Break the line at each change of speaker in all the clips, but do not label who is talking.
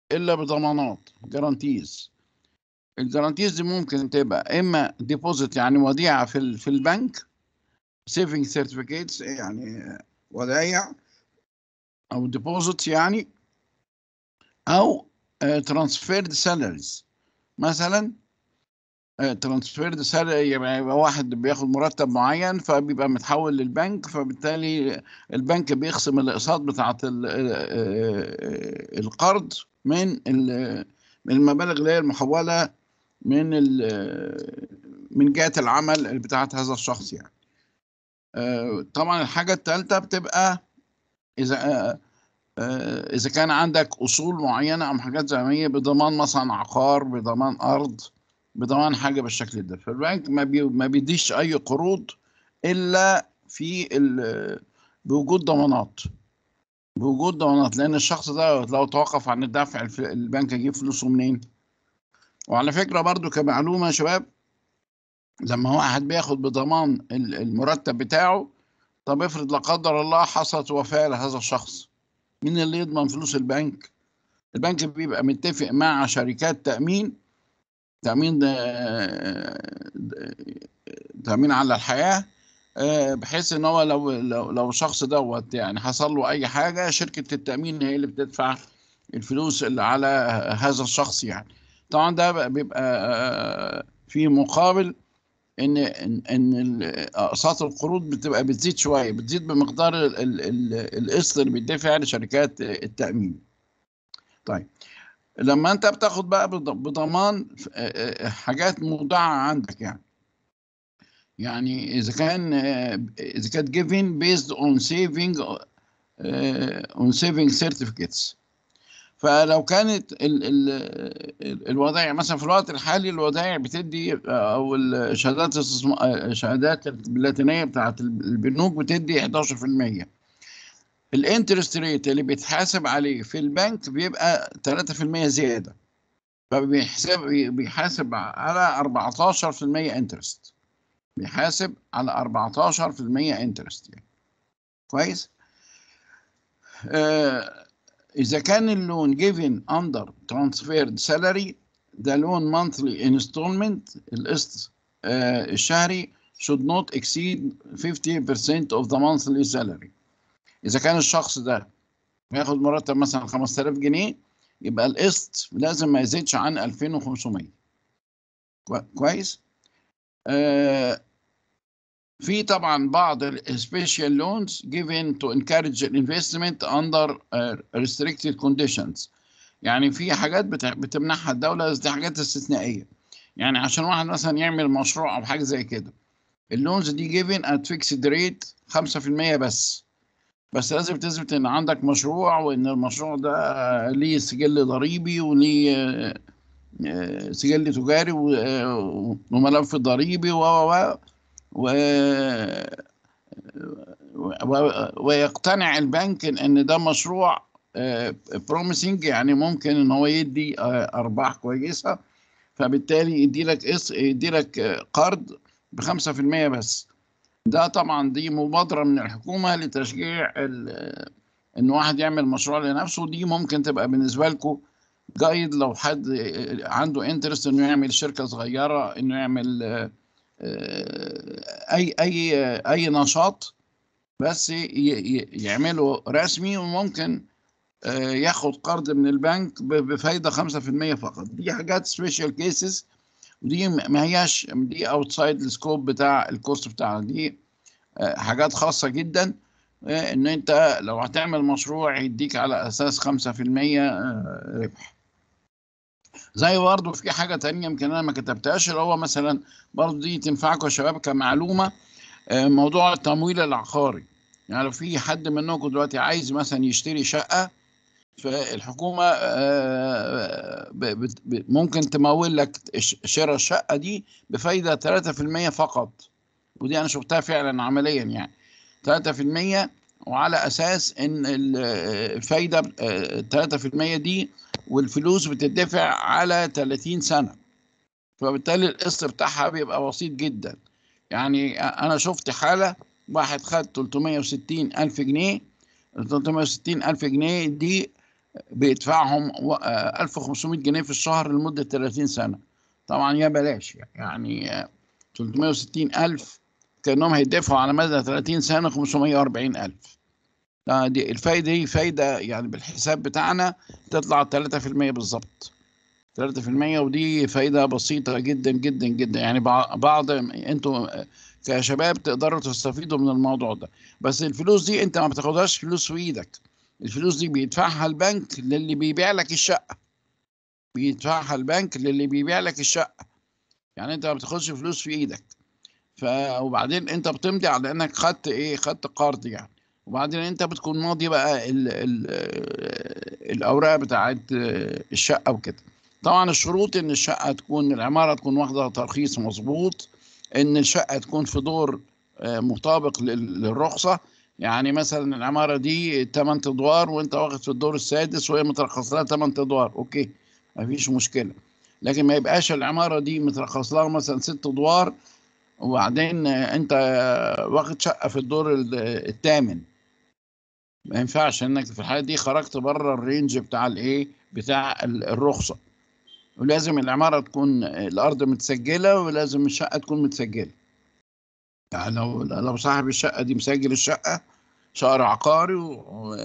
الا بضمانات جارانتيز الجارانتيز دي ممكن تبقى اما ديبوزيت يعني وديعه في ال- في البنك سيفنج سيرتيفيكيتس يعني ودايع او ديبوزيت يعني او ترانسفيرد سالاريز مثلا ترانسفيرد سالاري يبقى يبقى واحد بياخد مرتب معين فبيبقى متحول للبنك فبالتالي البنك بيخصم الاقساط بتاعه ال- آه، القرض من ال- من المبالغ اللي هي المحوله من ال- من جهه العمل بتاعه هذا الشخص يعني آه، طبعا الحاجه الثالثه بتبقى اذا آه، آه، اذا كان عندك اصول معينه او حاجات زي ما هي بضمان مثلا عقار بضمان ارض بضمان حاجه بالشكل ده فالبنك ما بي ما بيديش اي قروض الا في ال- بوجود ضمانات بوجود ضمانات لان الشخص ده لو توقف عن الدفع الف- البنك يجيب فلوسه منين وعلى فكره برضو كمعلومه يا شباب لما واحد بياخد بضمان ال- المرتب بتاعه طب افرض لا قدر الله حصلت وفاه لهذا الشخص مين اللي يضمن فلوس البنك البنك بيبقى متفق مع شركات تأمين تأمين تأمين على الحياة آه، بحيث ان هو لو لو لو الشخص دوت يعني حصل له اي حاجة شركة التأمين هي اللي بتدفع الفلوس اللي على هذا الشخص يعني طبعا ده بيبقى آه، في مقابل ان ان ان ال- اقساط القروض بتبقى بتزيد شويه بتزيد بمقدار ال- ال- ال- القسط اللي بيدفع لشركات التامين طيب لما انت بتاخد بقى بض- بضمان آه، آه، حاجات مودعه عندك يعني يعني اذا كان آه، اذا كانت given based on saving آه، on saving certificates فلو كانت ال ال ال- الودائع مثلا في الوقت الحالي الودائع بتدي او الشهادات الاستثم- الشهادات اللاتينيه بتاعت البنوك بتدي 11% الانترست ريت اللي بيتحاسب عليه في البنك بيبقى 3% زياده فبيحسب بيحاسب على 14% انترست بيحاسب على 14% انترست يعني كويس آه إذا كان اللون given under transferred salary ده لون monthly installment القسط آه الشهري should not exceed 50% of the monthly salary إذا كان الشخص ده بياخد مرتب مثلا 5000 جنيه يبقى القسط لازم ما يزيدش عن 2500 كوي- كويس آه في طبعا بعض السبيشال لونز given to encourage investment under uh, restricted conditions يعني في حاجات بت- بتمنحها الدولة بس دي حاجات استثنائية يعني عشان واحد مثلا يعمل مشروع أو حاجة زي كده اللونز دي given at fixed rate 5% بس بس لازم تثبت ان عندك مشروع وان المشروع ده ليه سجل ضريبي وليه آه، آه، سجل تجاري و- آه، وملف ضريبي و و و و- ويقتنع البنك ان إن ده مشروع بروميسنج يعني ممكن ان هو يدي آه، ارباح كويسه فبالتالي يدي لك اس يدي لك آه، قرض ب 5% بس ده طبعا دي مبادره من الحكومه لتشجيع ال- ان واحد يعمل مشروع لنفسه دي ممكن تبقى بالنسبه لكم جايد لو حد آه، عنده انترست انه يعمل شركه صغيره انه يعمل آه، آه، اي اي اي نشاط بس ي- ي- يعمله رسمي وممكن آه، ياخد قرض من البنك ب- بفايده 5% فقط دي حاجات سبيشال كيسز ودي م- ما هياش دي اوتسايد السكوب بتاع الكورس بتاعنا دي آه، حاجات خاصه جدا آه، ان انت لو هتعمل مشروع يديك على اساس 5% آه، ربح زي برضه في حاجه تانية يمكن انا ما كتبتهاش اللي هو مثلا برضه دي تنفعكم يا شباب كمعلومه آه، موضوع التمويل العقاري يعني لو في حد منكم دلوقتي عايز مثلا يشتري شقه فالحكومه آه، ب- بت- ب- ممكن تمول لك ش- شراء الشقه دي بفايده 3% فقط ودي انا شفتها فعلا عمليا يعني 3% وعلى اساس ان ال- الفايده آه، 3% دي والفلوس بتدفع على 30 سنه فبالتالي القسط بتاعها بيبقى بسيط جدا يعني انا شفت حاله واحد خد 360 الف جنيه ال 360 الف جنيه دي بيدفعهم و- آه، 1500 جنيه في الشهر لمدة 30 سنة طبعا يا بلاش يعني آه، 360 ألف كأنهم هيدفعوا على مدى 30 سنة 540 ألف آه، دي الفايدة دي فايدة يعني بالحساب بتاعنا تطلع 3% بالظبط 3% ودي فايدة بسيطة جدا جدا جدا يعني بع- بعض انتوا كشباب تقدروا تستفيدوا من الموضوع ده بس الفلوس دي انت ما بتاخدهاش فلوس في ايدك الفلوس دي بيدفعها البنك للي بيبيع لك الشقة بيدفعها البنك للي بيبيع لك الشقة يعني انت ما بتاخدش فلوس في ايدك ف وبعدين انت بتمضي على انك خدت ايه خدت قرض يعني وبعدين انت بتكون ماضي بقى ال ال الاوراق بتاعت الشقه وكده طبعا الشروط ان الشقه تكون العماره تكون واخده ترخيص مظبوط ان الشقه تكون في دور آه، مطابق لل- للرخصه يعني مثلا العماره دي 8 ادوار وانت واخد في الدور السادس وهي مترخص لها 8 ادوار اوكي مفيش مشكله لكن ما يبقاش العماره دي مترخص لها مثلا 6 ادوار وبعدين آه، انت آه، واخد شقه في الدور ال- الثامن ما ينفعش انك في الحاله دي خرجت بره الرينج بتاع الايه بتاع ال- الرخصه ولازم العماره تكون الارض متسجله ولازم الشقه تكون متسجله يعني لو لو صاحب الشقه دي مسجل الشقه شهر عقاري و-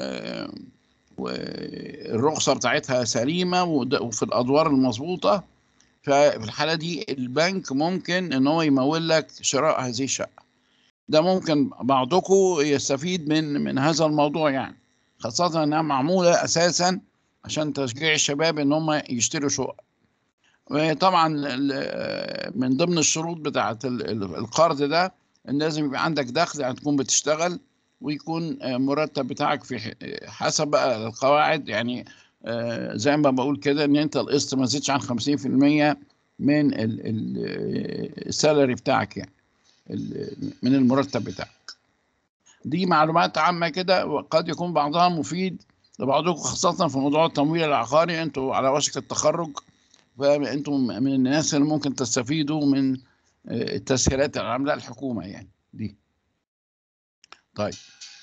والرخصه بتاعتها سليمه وده- وفي الادوار المظبوطه ففي الحاله دي البنك ممكن ان هو يمول لك شراء هذه الشقه ده ممكن بعضكم يستفيد من من هذا الموضوع يعني خاصة انها معمولة اساسا عشان تشجيع الشباب ان هم يشتروا شقق وطبعا ال- من ضمن الشروط بتاعة ال- ال- القرض ده ان لازم يبقى عندك دخل يعني تكون بتشتغل ويكون مرتب بتاعك في ح- حسب بقى القواعد يعني آه، زي ما بقول كده ان انت القسط ما يزيدش عن 50% من ال- ال- السالري بتاعك يعني ال- من المرتب بتاعك دي معلومات عامة كده وقد يكون بعضها مفيد لبعضكم خاصة في موضوع التمويل العقاري انتوا على وشك التخرج فانتم من الناس اللي ممكن تستفيدوا من آه، التسهيلات اللي عاملاها الحكومة يعني دي طيب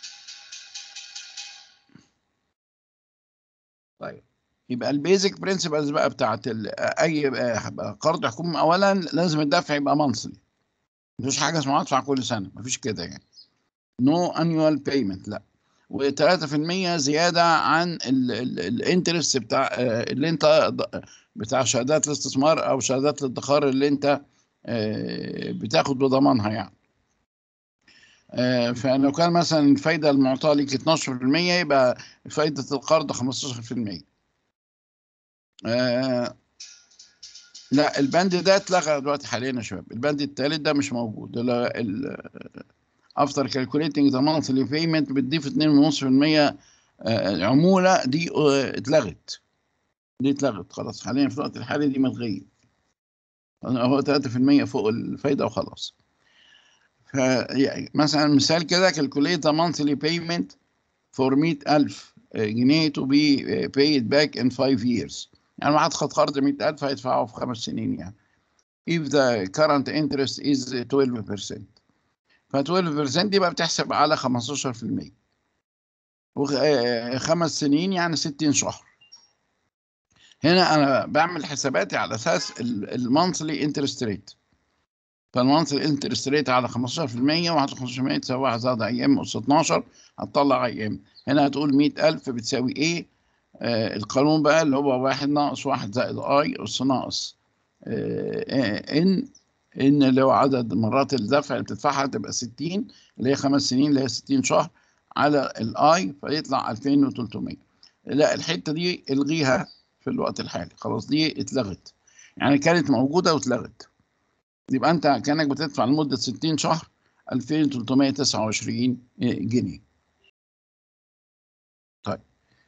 طيب يبقى البيزك برنسبلز بقى بتاعت ال- اي آه، قرض حكومي اولا لازم الدفع يبقى منصلي مفيش حاجه اسمها ادفع كل سنه مفيش كده يعني نو انيوال بيمنت لا و3% زياده عن الانترست بتاع آه، اللي انت ض- بتاع شهادات الاستثمار او شهادات الادخار اللي انت آه، بتاخد بضمانها يعني آه، فلو كان مثلا الفايده المعطاه ليك 12% يبقى فايده القرض 15% آه، لا البند ده اتلغى دلوقتي حاليا يا شباب البند الثالث ده مش موجود ال- ال- افتر كالكوليتنج ذا مانثلي بيمنت بتضيف 2.5% آه، عموله دي آه، اتلغت دي اتلغت خلاص حاليا في الوقت الحالي دي ملغيه هو 3% فوق الفايده وخلاص ف يعني مثلا مثال كده calculate the monthly payment for 100000 جنيه to be paid back in 5 years يعني واحد خد قرض 100000 هيدفعه في خمس سنين يعني if the current interest is 12% ف 12% دي بقى بتحسب على 15% وخمس سنين يعني 60 شهر هنا انا بعمل حساباتي على اساس المانثلي انترست ريت فالمانثلي انترست ريت على 15% و 15% تساوي 1 زائد ايام اس 12 هتطلع ايام هنا هتقول 100000 بتساوي ايه آه القانون بقى اللي هو 1 ناقص 1 زائد اي اس ناقص آه ان ان اللي هو عدد مرات الدفع اللي بتدفعها تبقى 60 اللي هي خمس سنين اللي هي 60 شهر على الاي فيطلع 2300 لا الحته دي الغيها في الوقت الحالي خلاص دي اتلغت يعني كانت موجوده واتلغت يبقى انت كانك بتدفع لمده 60 شهر 2329 جنيه طيب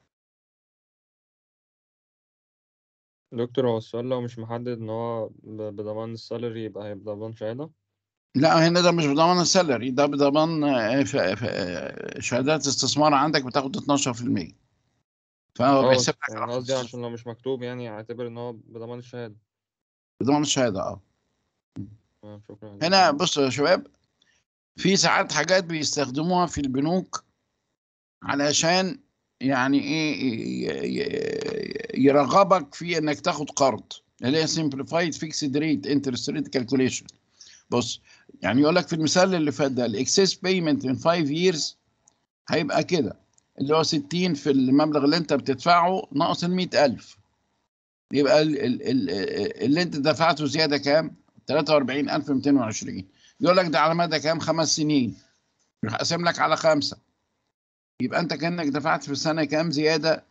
دكتور هو السؤال لو مش محدد ان هو ب- بضمان السالري يبقى هيبقى بضمان شهادة
لا هنا ده مش بضمان السالري ده بضمان آه، ف- ف- آه، شهادات استثمار عندك بتاخد 12% فهو
اه
بيحسب
بس
لك
انا
على
قصدي
15
عشان لو مش مكتوب يعني اعتبر ان هو بضمان الشهادة
بضمان الشهاده اه
آه، شكرا
هنا بصوا يا شباب في ساعات حاجات بيستخدموها في البنوك علشان يعني ايه ي- ي- يرغبك في انك تاخد قرض اللي هي simplified fixed rate interest rate calculation بص يعني يقول لك في المثال اللي فات ده الاكسس بيمنت من 5 years هيبقى كده اللي هو 60 في المبلغ اللي انت بتدفعه ناقص ال 100000 يبقى ال- ال- ال- اللي انت دفعته زياده كام؟ 43220 يقول لك ده على مدى كام؟ خمس سنين يروح قاسم لك على خمسه يبقى انت كانك دفعت في السنه كام زياده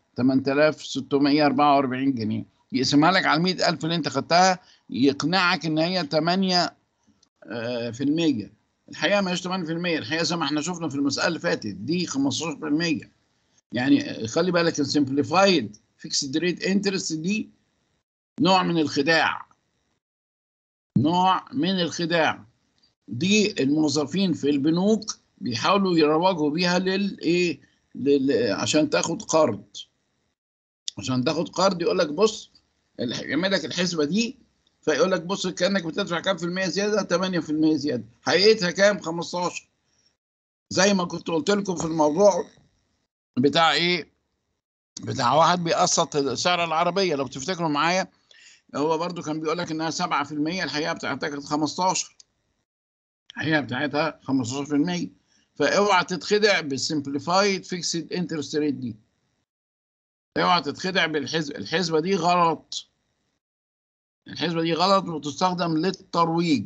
8644 جنيه يقسمها لك على 100000 اللي انت خدتها يقنعك ان هي 8 آه، في المية الحقيقه ما هيش 8 في المية الحقيقه زي ما احنا شفنا في المساله اللي فاتت دي 15 في المية يعني خلي بالك السمبليفايد فيكسد ريت انترست دي نوع من الخداع نوع من الخداع دي الموظفين في البنوك بيحاولوا يروجوا بيها للايه لل... عشان تاخد قرض عشان تاخد قرض يقول لك بص الح- يعمل لك الحسبه دي فيقول لك بص كانك بتدفع كام في المية زياده 8% زياده حقيقتها كام 15 زي ما كنت قلت لكم في الموضوع بتاع ايه بتاع واحد بيقسط سعر العربيه لو تفتكروا معايا هو برضو كان بيقول لك انها 7% الحقيقه بتاعتها كانت 15 الحقيقه بتاعتها 15% فاوعى تتخدع بالسمبليفايد فيكسد انترست ريت دي اوعى تتخدع بالحسبه الحسبه دي غلط الحسبه دي غلط وتستخدم للترويج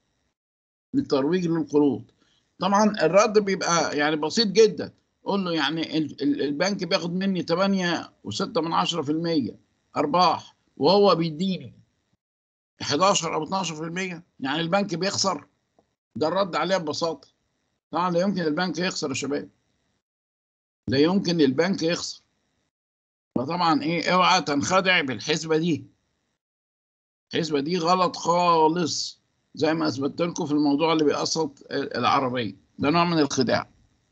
للترويج للقروض طبعا الرد بيبقى يعني بسيط جدا قول له يعني ال- ال- البنك بياخد مني 8 و6 من 10% ارباح وهو بيديني 11 او 12% يعني البنك بيخسر ده الرد عليها ببساطه طبعا لا يمكن البنك يخسر يا شباب لا يمكن البنك يخسر فطبعا ايه اوعى تنخدع بالحسبه دي الحسبه دي غلط خالص زي ما اثبتت لكم في الموضوع اللي بيقسط العربيه ده نوع من الخداع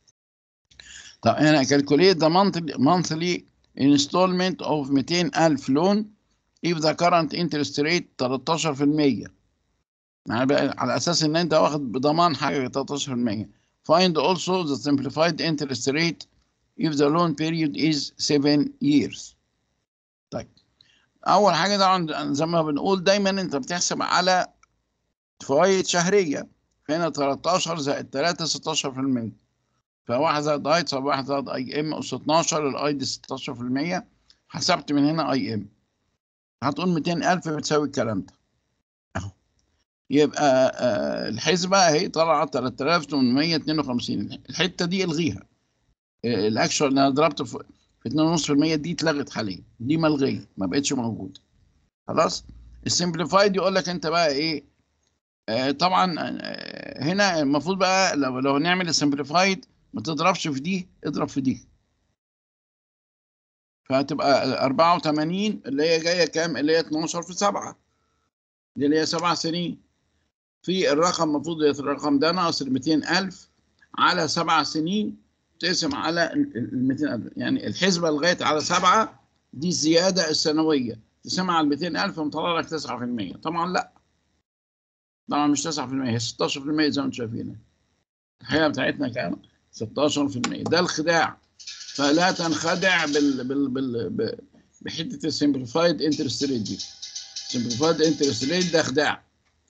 طب هنا calculate the monthly monthly installment of 200,000 loan if the current interest rate 13% يعني بقى على اساس ان انت واخد بضمان حاجه 13% find also the simplified interest rate if the loan period is 7 years طيب اول حاجه طبعا زي ما بنقول دايما انت بتحسب على فوائد شهريه هنا 13 زائد 3 16% فواحد زائد اي تساوي واحد زائد اي ام اس 12 الاي دي 16% حسبت من هنا اي ام هتقول 200000 بتساوي الكلام ده اهو يبقى آه، الحسبه اهي طلعت 3852 الحته دي الغيها آه، الاكشوال اللي انا ضربته في في 2.5% دي اتلغت حاليا دي ملغيه ما بقتش موجوده خلاص السمبليفايد يقول لك انت بقى ايه آه، طبعا آه، هنا المفروض بقى لو لو نعمل السمبليفايد ما تضربش في دي اضرب في دي فهتبقى 84 اللي هي جايه كام اللي هي 12 في 7 دي اللي هي 7 سنين في الرقم المفروض الرقم ده ناقص ال 200000 على 7 سنين تقسم على ال 200000 يعني الحسبه لغايه على 7 دي الزياده السنويه تقسمها على 200000 مطلع لك 9% طبعا لا طبعا مش 9% هي 16% زي ما انتم شايفين الحقيقه بتاعتنا كام 16% ده الخداع فلا تنخدع بال بال بال ب- بحته السمبليفايد انترست ريت دي سمبليفايد انترست ريت ده خداع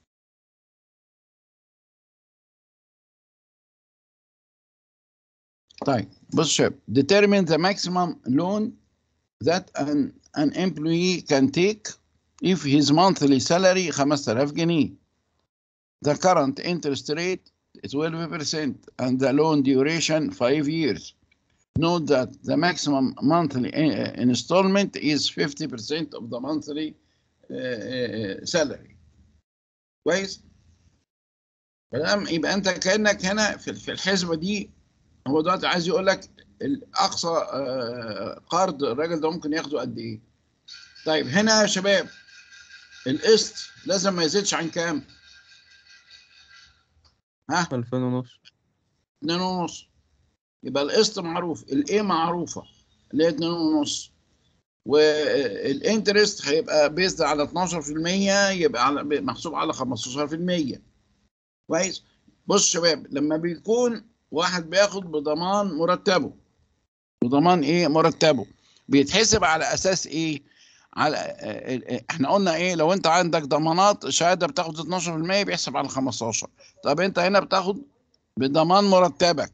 طيب بص يا شباب determine the maximum loan that an, an employee can take if his monthly salary 5000 جنيه the current interest rate 12% and the loan duration 5 years note that the maximum monthly uh, installment is 50% of the monthly uh, uh, salary كويس كلام يبقى انت كانك هنا في في الحسبه دي هو دلوقتي عايز يقول لك الاقصى آه، قرض الراجل ده ممكن ياخده قد ايه طيب هنا يا شباب القسط لازم ما يزيدش عن كام ها
2000 ونص
اتنين ونص يبقى القسط معروف الايه معروفه اللي هي اتنين ونص والانترست هيبقى بيزد على 12% يبقى على محسوب على 15% كويس بص يا شباب لما بيكون واحد بياخد بضمان مرتبه بضمان ايه مرتبه بيتحسب على اساس ايه على آه، آه، احنا قلنا ايه لو انت عندك ضمانات شهاده بتاخد 12% بيحسب على 15 طب انت هنا بتاخد بضمان مرتبك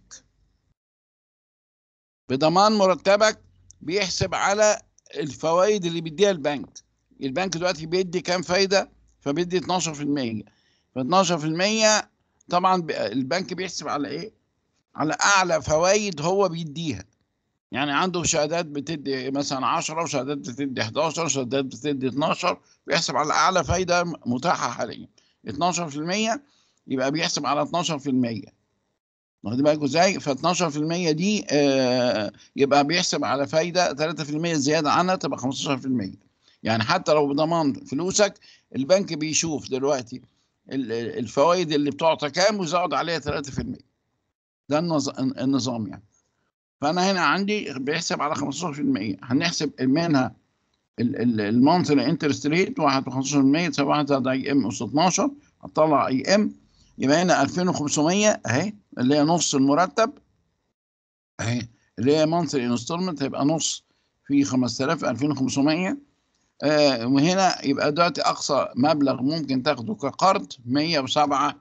بضمان مرتبك بيحسب على الفوائد اللي بيديها البنك البنك دلوقتي بيدي كام فايده فبيدي 12% ف 12% طبعا ب- البنك بيحسب على ايه على اعلى فوائد هو بيديها يعني عنده شهادات بتدي مثلا 10 وشهادات بتدي 11 وشهادات بتدي 12 بيحسب على اعلى فايده متاحه حاليا 12% يبقى بيحسب على 12% واخد بالكم ازاي؟ ف 12% دي آه يبقى بيحسب على فايده 3% زياده عنها تبقى 15% يعني حتى لو بضمان فلوسك البنك بيشوف دلوقتي ال- ال- الفوائد اللي بتعطى كام ويزود عليها 3% ده النظ- النظام يعني فانا هنا عندي بيحسب على 15% هنحسب منها المانثلي انترست ريت 1.15% تساوي 1 زائد اي ام اس 12 هتطلع اي ام يبقى هنا 2500 اهي اللي هي نص المرتب اهي اللي هي مانثلي انستولمنت هيبقى نص في 5000 2500 آه وهنا يبقى دلوقتي اقصى مبلغ ممكن تاخده كقرض 107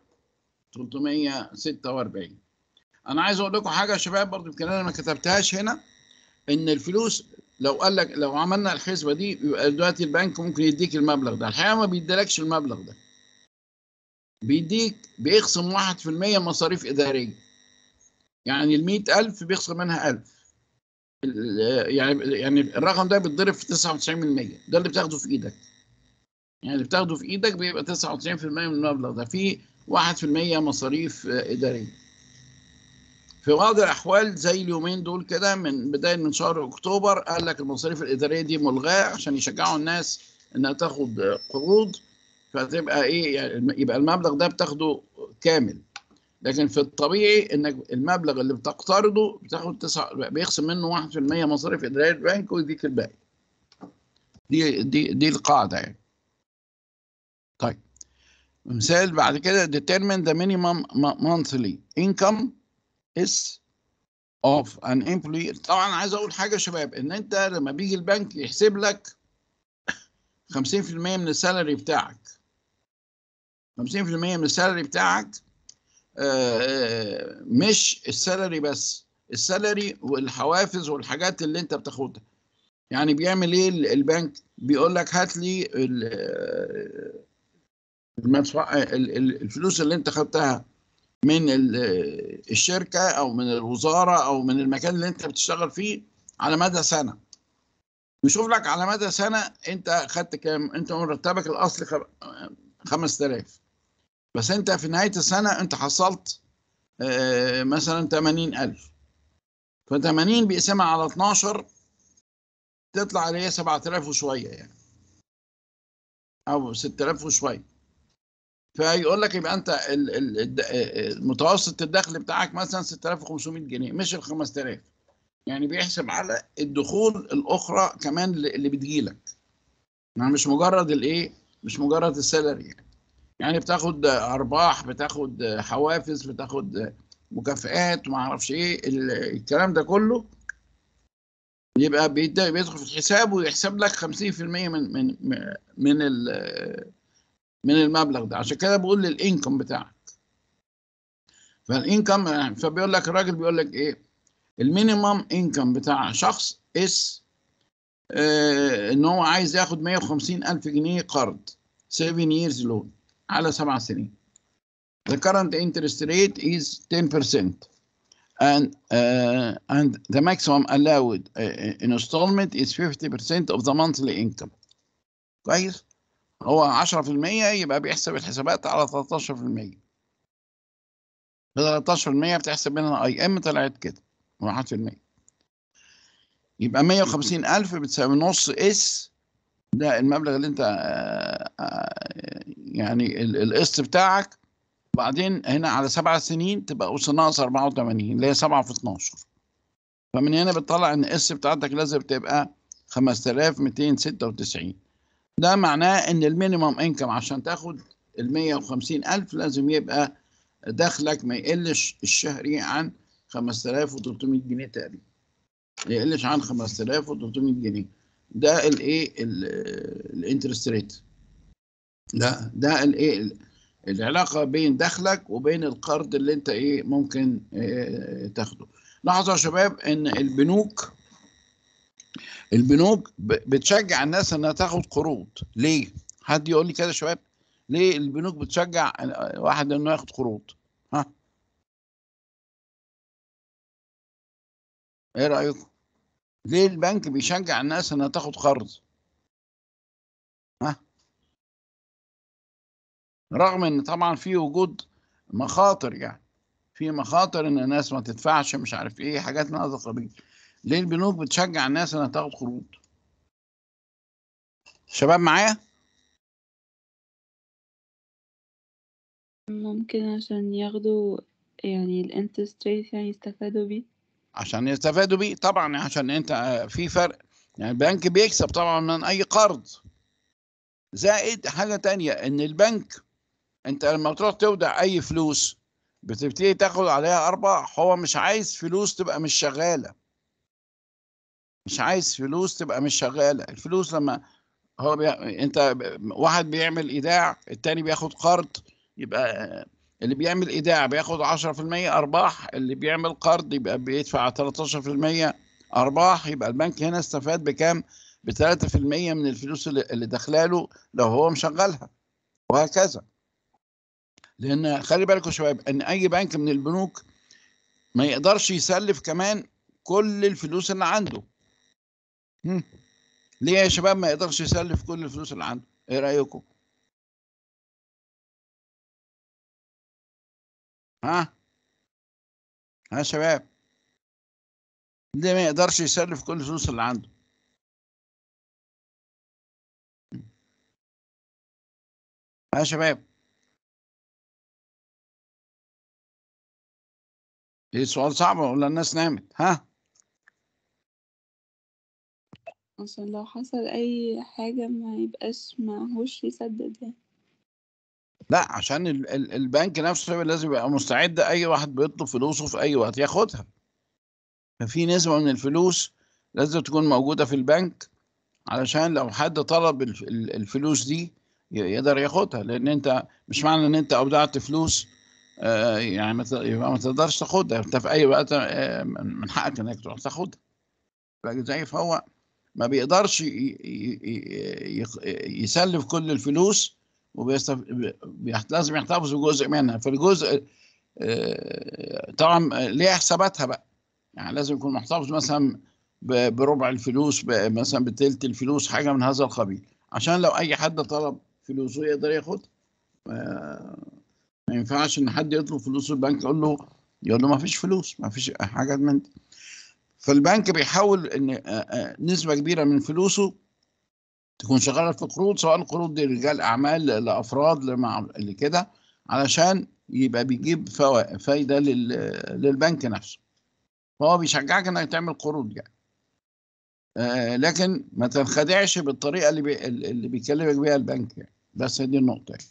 346 انا عايز اقول لكم حاجه يا شباب برضو يمكن انا ما كتبتهاش هنا ان الفلوس لو قال لك لو عملنا الحسبه دي يبقى دلوقتي البنك ممكن يديك المبلغ ده الحقيقه ما بيديلكش المبلغ ده بيديك بيخصم 1% مصاريف اداريه يعني ال 100000 بيخصم منها 1000 ال- يعني يعني الرقم ده بيتضرب في 99% ده اللي بتاخده في ايدك يعني اللي بتاخده في ايدك بيبقى 99% من المبلغ ده في 1% مصاريف آه، اداريه في بعض الاحوال زي اليومين دول كده من بدايه من شهر اكتوبر قال لك المصاريف الاداريه دي ملغاه عشان يشجعوا الناس انها تاخد آه، قروض فتبقى ايه يعني يبقى المبلغ ده بتاخده كامل لكن في الطبيعي انك المبلغ اللي بتقترضه بتاخد تسعة بيخصم منه 1% مصاريف اداريه البنك ويديك الباقي دي دي دي القاعده يعني طيب مثال بعد كده determine the minimum mo- monthly income is of an employee طبعا عايز اقول حاجه يا شباب ان انت لما بيجي البنك يحسب لك 50% من السالري بتاعك 50% من السالري بتاعك آه، مش السالري بس السالري والحوافز والحاجات اللي انت بتاخدها يعني بيعمل ايه ال- البنك بيقول لك هات لي ال- المدفوع ال- ال- الفلوس اللي انت خدتها من ال- الشركه او من الوزاره او من المكان اللي انت بتشتغل فيه على مدى سنه يشوف لك على مدى سنه انت خدت كام انت مرتبك الاصلي خم- 5000 بس انت في نهايه السنه انت حصلت آه، مثلا 80000 ف 80 بيقسمها على 12 تطلع على هي 7000 وشويه يعني او 6000 وشويه فيقول لك يبقى انت ال- ال- الد- آه، متوسط الدخل بتاعك مثلا 6500 جنيه مش ال 5000 يعني بيحسب على الدخول الاخرى كمان اللي اللي بتجيلك يعني مش مجرد الايه مش مجرد السالري يعني يعني بتاخد ارباح بتاخد حوافز بتاخد مكافآت وما اعرفش ايه ال- الكلام ده كله يبقى بيد- بيدخل في الحساب ويحسب لك 50% من من من ال- من المبلغ ده عشان كده بقول للانكم بتاعك فالانكم فبيقول لك الراجل بيقول لك ايه المينيمم انكم بتاع شخص اس آه ان هو عايز ياخد 150 الف جنيه قرض 7 years loan على سبع سنين the current interest rate is 10% and uh, and the maximum allowed uh, installment is 50% of the monthly income كويس هو 10% يبقى بيحسب الحسابات على 13% ب 13% بتحسب منها اي ام طلعت كده 1% يبقى 150,000 بتساوي نص اس ده المبلغ اللي انت آه، آه، يعني ال- القسط بتاعك وبعدين هنا على سبع سنين تبقى أس ناقص 84 اللي هي 7 في 12 فمن هنا بتطلع ان الاس بتاعتك لازم تبقى 5296 ده معناه ان المينيمم انكم عشان تاخد ال 150000 لازم يبقى دخلك ما يقلش الشهري عن 5300 جنيه تقريبا ما يقلش عن 5300 جنيه ده الايه الانترست ريت لا ده الايه العلاقه بين دخلك وبين القرض اللي انت ايه ممكن اه تاخده لاحظوا يا شباب ان البنوك البنوك بتشجع الناس انها تاخد قروض ليه حد يقول لي كده يا شباب ليه البنوك بتشجع واحد انه ياخد قروض ها ايه رايكم ليه البنك بيشجع الناس انها تاخد قرض ها رغم ان طبعا في وجود مخاطر يعني في مخاطر ان الناس ما تدفعش مش عارف ايه حاجات من هذا القبيل ليه البنوك بتشجع الناس انها تاخد قروض شباب معايا
ممكن عشان ياخدوا يعني الانترست ريت يعني يستفادوا بيه
عشان يستفادوا بيه طبعا عشان انت في فرق يعني البنك بيكسب طبعا من اي قرض زائد حاجة تانية ان البنك انت لما تروح تودع اي فلوس بتبتدي تاخد عليها ارباح هو مش عايز فلوس تبقى مش شغالة مش عايز فلوس تبقى مش شغالة الفلوس لما هو بي... انت واحد بيعمل ايداع التاني بياخد قرض يبقى اللي بيعمل ايداع بياخد 10% ارباح اللي بيعمل قرض يبقى بيدفع 13% ارباح يبقى البنك هنا استفاد بكام ب 3% من الفلوس اللي, اللي داخلاله لو هو مشغلها وهكذا لان خلي بالكم يا شباب ان اي بنك من البنوك ما يقدرش يسلف كمان كل الفلوس اللي عنده هم. ليه يا شباب ما يقدرش يسلف كل الفلوس اللي عنده ايه رايكم ها ها شباب ليه ما يقدرش يسلف كل الفلوس اللي عنده ها شباب ايه سؤال صعب ولا الناس نامت ها
عشان لو حصل أي حاجة ما يبقاش معهوش يسدد يعني
لا عشان ال ال البنك نفسه لازم يبقى مستعد اي واحد بيطلب فلوسه في اي وقت ياخدها ففي نسبة من الفلوس لازم تكون موجودة في البنك علشان لو حد طلب الفلوس دي يقدر ياخدها لان انت مش معنى ان انت اودعت فلوس آه يعني ما تقدرش تاخدها انت في اي وقت آه من حقك انك تروح تاخدها زي فهو ما بيقدرش يسلف كل الفلوس وبيستف... لازم يحتفظ بجزء منها فالجزء طبعا ليه حساباتها بقى يعني لازم يكون محتفظ مثلا بربع الفلوس مثلا بتلت الفلوس حاجه من هذا القبيل عشان لو اي حد طلب فلوسه يقدر ياخدها ما ينفعش ان حد يطلب فلوس البنك يقول له يقول له ما فيش فلوس ما فيش حاجه من دي فالبنك بيحاول ان نسبه كبيره من فلوسه تكون شغاله في قروض سواء القروض دي رجال اعمال لافراد لمع اللي كده علشان يبقى بيجيب فايده للبنك نفسه فهو بيشجعك انك تعمل قروض يعني آه لكن ما تنخدعش بالطريقه اللي بي اللي بيكلمك بيها البنك يعني بس دي النقطه يعني.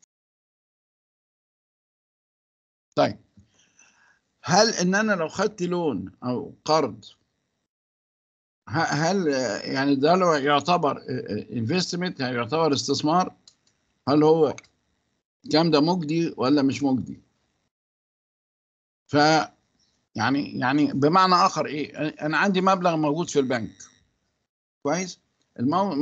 طيب هل ان انا لو خدت لون او قرض هل يعني ده لو يعتبر انفستمنت يعني يعتبر استثمار هل هو كام ده مجدي ولا مش مجدي ف يعني يعني بمعنى اخر ايه انا عندي مبلغ موجود في البنك كويس المو...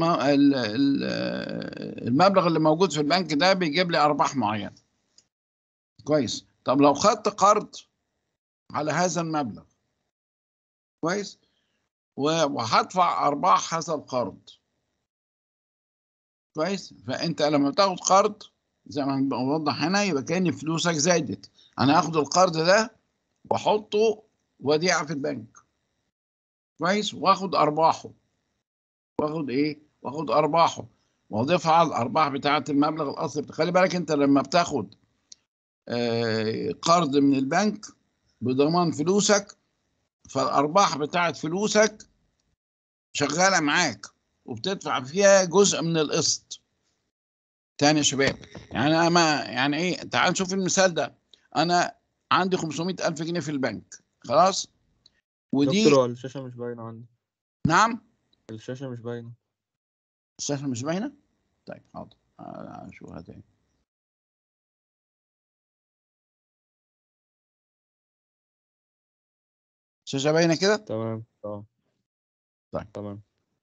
المبلغ اللي موجود في البنك ده بيجيب لي ارباح معينه كويس طب لو خدت قرض على هذا المبلغ كويس وهدفع ارباح هذا القرض كويس فانت لما بتاخد قرض زي ما بوضح هنا يبقى كان فلوسك زادت انا هاخد القرض ده واحطه وديعه في البنك كويس واخد ارباحه واخد ايه واخد ارباحه واضيفها على الارباح بتاعه المبلغ الاصلي خلي بالك انت لما بتاخد آه قرض من البنك بضمان فلوسك فالارباح بتاعه فلوسك شغاله معاك وبتدفع فيها جزء من القسط تاني يا شباب يعني انا ما يعني ايه تعال نشوف المثال ده انا عندي 500 الف جنيه في البنك خلاص ودي
دكتور هو الشاشة مش باينة عندي
نعم
الشاشة مش باينة
الشاشة مش باينة طيب حاضر آه، اشوفها تاني الشاشة باينة كده
تمام تمام
طيب.
تمام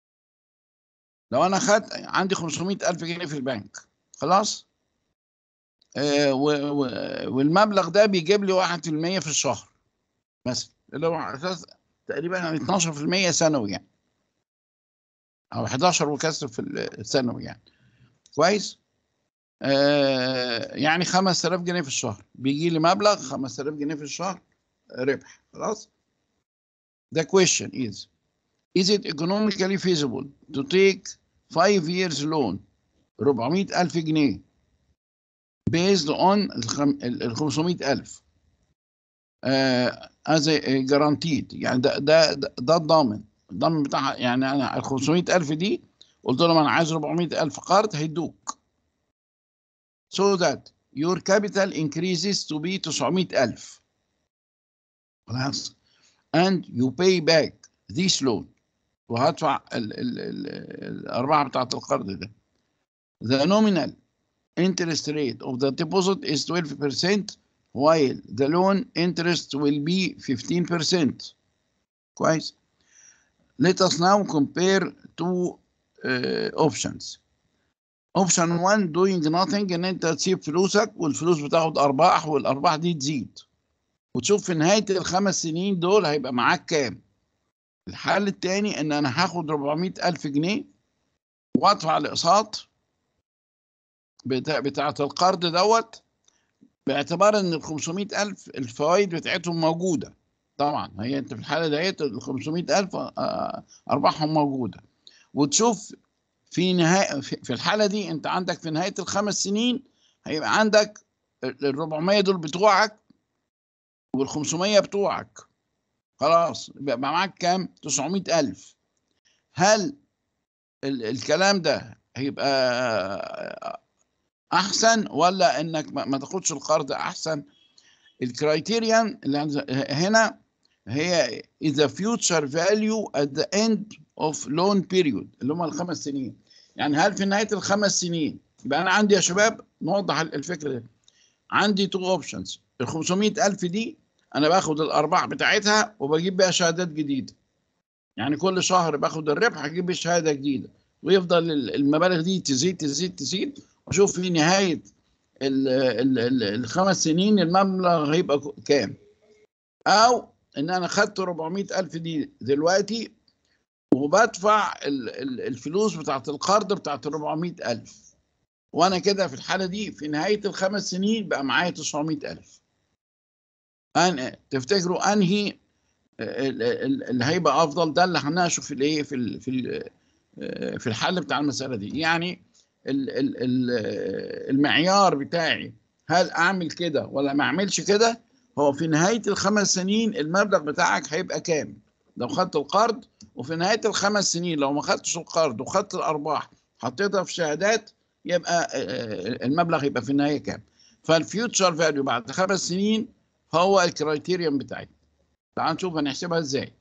لو انا خدت عندي 500 الف جنيه في البنك خلاص آه و و والمبلغ ده بيجيب لي 1% في الشهر مثلا اللي هو أساس تقريبا يعني 12% سنوي يعني او 11 وكسر في السنوي يعني كويس آه يعني 5000 جنيه في الشهر بيجي لي مبلغ 5000 جنيه في الشهر ربح خلاص The question is Is it economically feasible to take 5 years loan 400 ألف جنيه based on الخم... ال 500 ألف آه as a guaranteed يعني ده ده ده, ده الضامن الضامن بتاعها يعني أنا ال 500 ألف دي قلت لهم أنا عايز 400 ألف قرض هيدوك so that your capital increases to be 900 ألف خلاص and you pay back this loan وهدفع ال ال ال الأرباح بتاعت القرض ده. The nominal interest rate of the deposit is 12% while the loan interest will be 15%. كويس. Let us now compare two uh, options. Option 1 doing nothing ان انت تسيب فلوسك والفلوس بتاخد ارباح والارباح دي تزيد. وتشوف في نهاية الخمس سنين دول هيبقى معاك كام. الحل التاني ان انا هاخد 400 الف جنيه وادفع الاقساط بتاع بتاعه القرض دوت باعتبار ان ال 500 الف الفوائد بتاعتهم موجوده طبعا هي انت في الحاله ديت ال 500 الف آه، ارباحهم موجوده وتشوف في نهايه في في الحاله دي انت عندك في نهايه الخمس سنين هيبقى عندك ال 400 دول بتوعك وال 500 بتوعك خلاص يبقى معاك كام 900 ألف هل ال الكلام ده هيبقى أحسن ولا إنك ما ما تاخدش القرض أحسن الكرايتيريان اللي عند- هنا هي is the future value at the end of loan period اللي هم الخمس سنين يعني هل في نهاية الخمس سنين يبقى أنا عندي يا شباب نوضح الفكرة دي عندي تو اوبشنز ال 500 ألف دي انا باخد الارباح بتاعتها وبجيب بيها شهادات جديده يعني كل شهر باخد الربح اجيب بيه شهاده جديده ويفضل ال- المبالغ دي تزيد تزيد تزيد واشوف في نهايه ال ال ال الخمس سنين المبلغ هيبقى ك- كام او ان انا خدت 400 الف دي دلوقتي وبدفع ال- ال- الفلوس بتاعت القرض بتاعت 400 الف وانا كده في الحاله دي في نهايه الخمس سنين بقى معايا 900 الف أن تفتكروا انهي ال- ال- اللي هيبقى افضل ده اللي هنناقشه في الايه في ال في ال في الحل بتاع المساله دي يعني ال ال ال المعيار بتاعي هل اعمل كده ولا ما اعملش كده هو في نهايه الخمس سنين المبلغ بتاعك هيبقى كام لو خدت القرض وفي نهايه الخمس سنين لو ما خدتش القرض وخدت الارباح حطيتها في شهادات يبقى آه، المبلغ يبقى في النهايه كام فالفيوتشر فاليو بعد خمس سنين هو الكرايتيريوم بتاعتنا تعال نشوف هنحسبها ازاي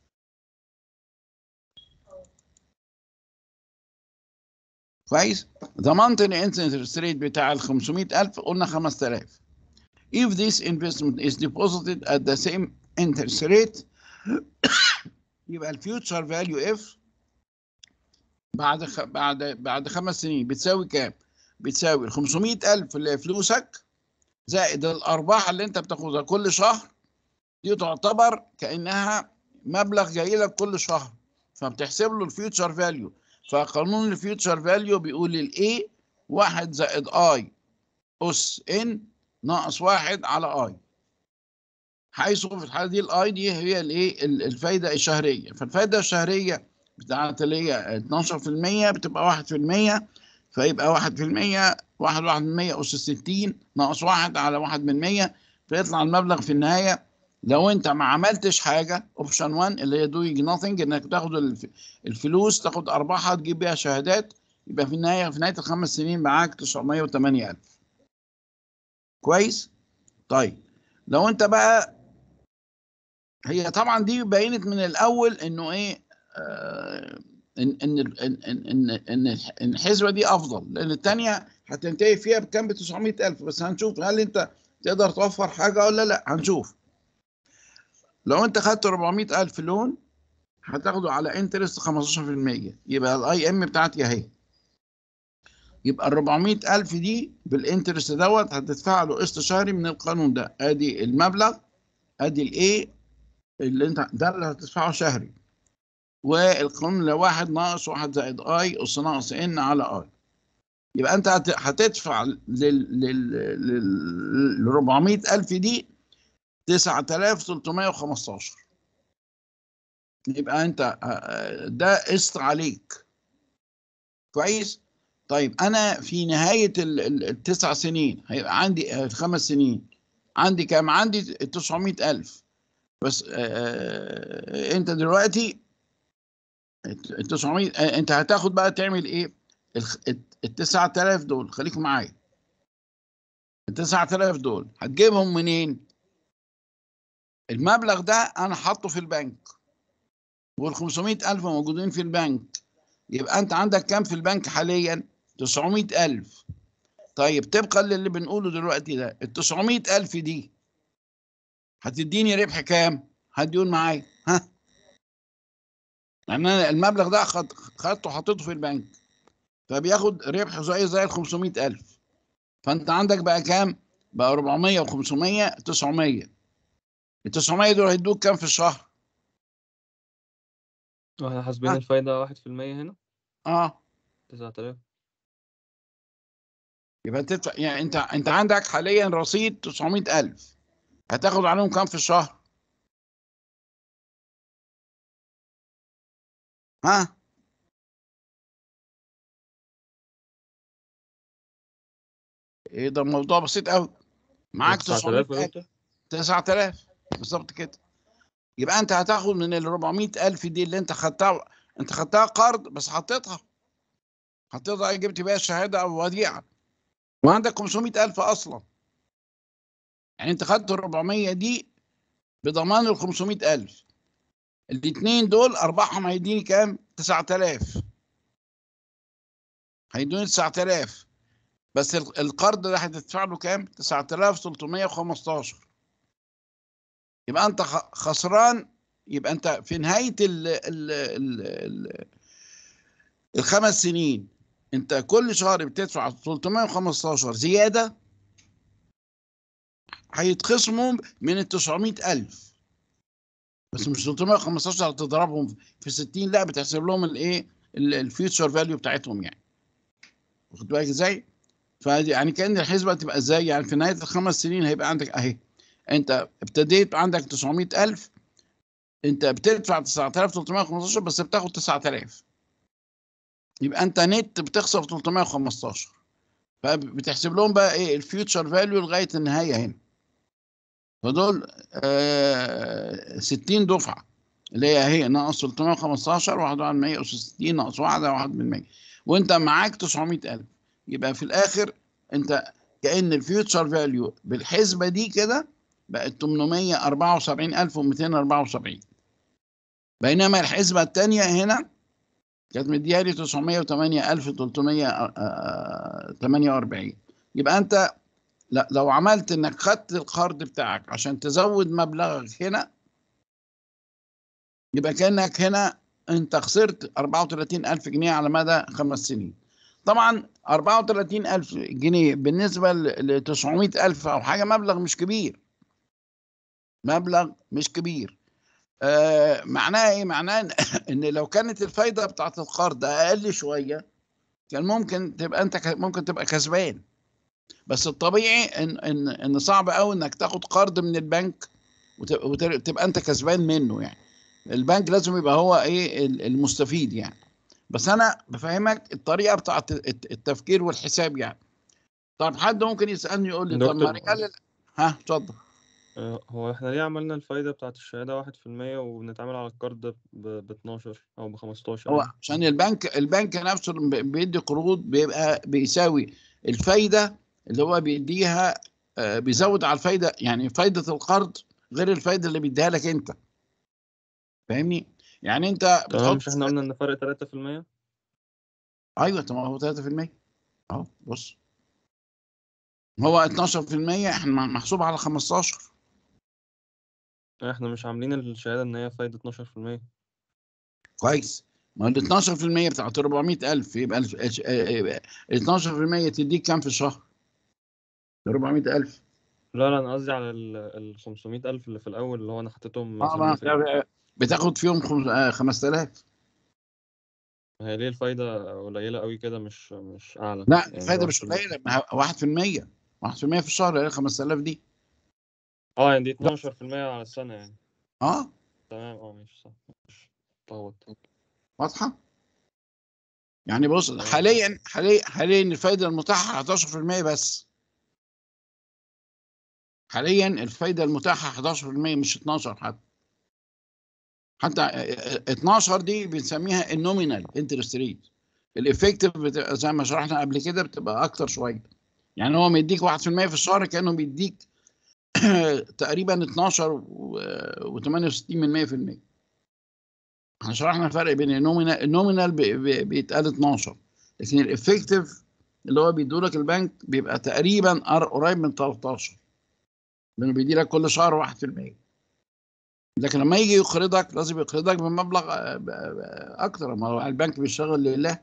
كويس ضمانة الانترست ريت بتاع ال 500000 قلنا 5000 if this investment is deposited at the same interest rate يبقى الفيوتشر فاليو اف بعد خ... بعد بعد خمس سنين بتساوي كام؟ بتساوي ال 500000 اللي هي فلوسك زائد الارباح اللي انت بتاخدها كل شهر دي تعتبر كانها مبلغ جاي لك كل شهر فبتحسب له الفيوتشر فاليو فقانون الفيوتشر فاليو بيقول الاي واحد زائد اي اس ان ناقص واحد على اي حيث في الحاله دي الاي دي هي الايه ال- الفايده الشهريه فالفايده الشهريه بتاعت اللي هي 12% بتبقى 1% فيبقى 1% واحد واحد من 100 أس 60 ناقص واحد على واحد من 100 فيطلع المبلغ في النهاية لو أنت ما عملتش حاجة أوبشن 1 اللي هي doing nothing إنك تاخد الف- الفلوس تاخد أرباحها تجيب بيها شهادات يبقى في النهاية في نهاية الخمس سنين معاك 908 ألف كويس؟ طيب لو أنت بقى هي طبعا دي بينت من الاول انه ايه آه ان ان ان ان ان ان الحسبه دي افضل لان الثانيه هتنتهي فيها بكام ب 900000 بس هنشوف هل انت تقدر توفر حاجه ولا لا هنشوف لو انت خدت 400000 لون هتاخده على انترست 15% يبقى الاي ام بتاعتي اهي يبقى ال 400000 دي بالانترست دوت هتدفع له قسط شهري من القانون ده ادي المبلغ ادي الايه اللي انت ده اللي هتدفعه شهري والقانون اللي واحد ناقص واحد زائد اي اس ناقص ان على اي يبقى انت هت- هتدفع لل لل لل 400000 دي 9315 يبقى انت آه، آه، ده قسط عليك كويس طيب انا في نهايه ال- ال- التسع سنين هيبقى عندي آه، الخمس سنين عندي كام عندي 900000 بس آه، آه، انت دلوقتي ال 900 آه، انت هتاخد بقى تعمل ايه ال 9000 دول خليكم معايا ال 9000 دول هتجيبهم منين المبلغ ده انا حاطه في البنك وال 500000 موجودين في البنك يبقى انت عندك كام في البنك حاليا 900000 طيب طبقا للي بنقوله دلوقتي ده ال 900000 دي هتديني ربح كام هديون معايا ها يعني انا المبلغ ده خد خدته حطيته في البنك فبياخد ربح زي زي ال 500000 فانت عندك بقى كام بقى 400 و500 900 ال 900 دول هيدوك كام في الشهر
واحنا حاسبين
ها.
الفايدة واحد في المية هنا
اه
تسعة آلاف
يبقى تدفع يعني انت انت عندك حاليا رصيد 900000 هتاخد عليهم كام في الشهر ها ايه ده الموضوع بسيط قوي معاك
تسعة آلاف
900000
يا دكتور
9000 بالظبط كده يبقى انت هتاخد من ال 400000 دي اللي انت خدتها انت خدتها قرض بس حطيتها حطيتها جبت بيها شهاده او وديعه وعندك 500000 اصلا يعني انت خدت ال 400 دي بضمان ال 500000 الاثنين دول ارباحهم هيديني كام 9000 هيدوني 9000 بس ال- القرض ده هتدفع له كام 9315 يبقى انت خ- خسران يبقى انت في نهايه ال ال ال ال الخمس سنين انت كل شهر بتدفع 315 زياده هيتخصموا من ال 900000 بس مش 315 هتضربهم في 60 لا بتحسب لهم الايه الفيوتشر فاليو بتاعتهم يعني واخد بالك ازاي؟ فدي يعني كان الحسبه تبقى ازاي؟ يعني في نهايه الخمس سنين هيبقى عندك اهي انت ابتديت عندك 900000 انت بتدفع 9315 بس بتاخد 9000 يبقى انت نت بتخسر 315 فبتحسب لهم بقى ايه الفيوتشر فاليو لغايه النهايه هنا فدول آه 60 دفعه اللي هي هي ناقص 315 واحد على 160 ناقص واحد على واحد من 100 وانت معاك 900000 يبقى في الاخر انت كأن الفيوتشر فاليو بالحسبه دي كده بقت 874274 بينما الحسبه الثانيه هنا كانت مديها 908348 يبقى انت لا لو عملت انك خدت القرض بتاعك عشان تزود مبلغك هنا يبقى كانك هنا انت خسرت 34000 جنيه على مدى خمس سنين طبعا 34000 جنيه بالنسبه ل 900000 او حاجه مبلغ مش كبير مبلغ مش كبير آه معناه ايه معناه ان لو كانت الفايده بتاعت القرض اقل شويه كان ممكن تبقى انت ممكن تبقى كسبان بس الطبيعي ان ان ان صعب قوي انك تاخد قرض من البنك وتبقى انت كسبان منه يعني البنك لازم يبقى هو ايه المستفيد يعني بس انا بفهمك الطريقه بتاعت التفكير والحساب يعني طب حد ممكن يسالني يقول لي طب ما رجال ها اتفضل
هو احنا ليه عملنا الفايدة بتاعت الشهادة واحد في المية وبنتعامل على القرض ب 12 أو ب 15
هو
يعني؟
عشان البنك البنك نفسه لما بيدي قروض بيبقى بيساوي الفايده اللي هو بيديها بيزود على الفايده يعني فايده القرض غير الفايده اللي بيديها لك انت فاهمني يعني انت
تمام
بتحط
مش احنا قلنا ان فرق 3%
ايوه طب ما هو 3% اهو بص هو 12% احنا محسوب على 15
احنا مش عاملين الشهادة ان هي فايدة 12%
كويس ما هو ال 12% بتاعت 400000 يبقى ال ال 12% تديك كام في الشهر؟ 400000
لا لا انا قصدي على ال ال 500 ألف اللي في الأول اللي هو انا حطيتهم
اه
مثلا
ما
في
بتاخد فيهم خم- آه، 5000
هي ليه الفايدة قليلة قوي كده مش مش أعلى
لا
يعني
الفايده
واحد
مش
في المية.
قليله ما هو 1% 1% في الشهر اللي هي 5000 دي
اه يعني دي 12% على السنة يعني
اه
تمام اه ماشي صح مش اتلخبطت
واضحه يعني بص
تمام.
حاليا حاليا حاليا الفايده المتاحه 11% بس حاليا الفايده المتاحه 11% مش 12 حتى حتى 12 دي بنسميها النومينال انترست ريت الافكتيف بتبقى زي ما شرحنا قبل كده بتبقى اكتر شويه يعني هو مديك 1% في الشهر كانه بيديك تقريبا 12 و68% احنا شرحنا الفرق بين النومينال النومينال بي- بي- بيتقال 12 لكن الافكتيف اللي هو بيدولك البنك بيبقى تقريبا قر- قريب من 13 لانه بيدي لك كل شهر 1% لكن لما يجي يقرضك لازم يقرضك بمبلغ آه، ب- ب- اكتر ما هو البنك بيشتغل لله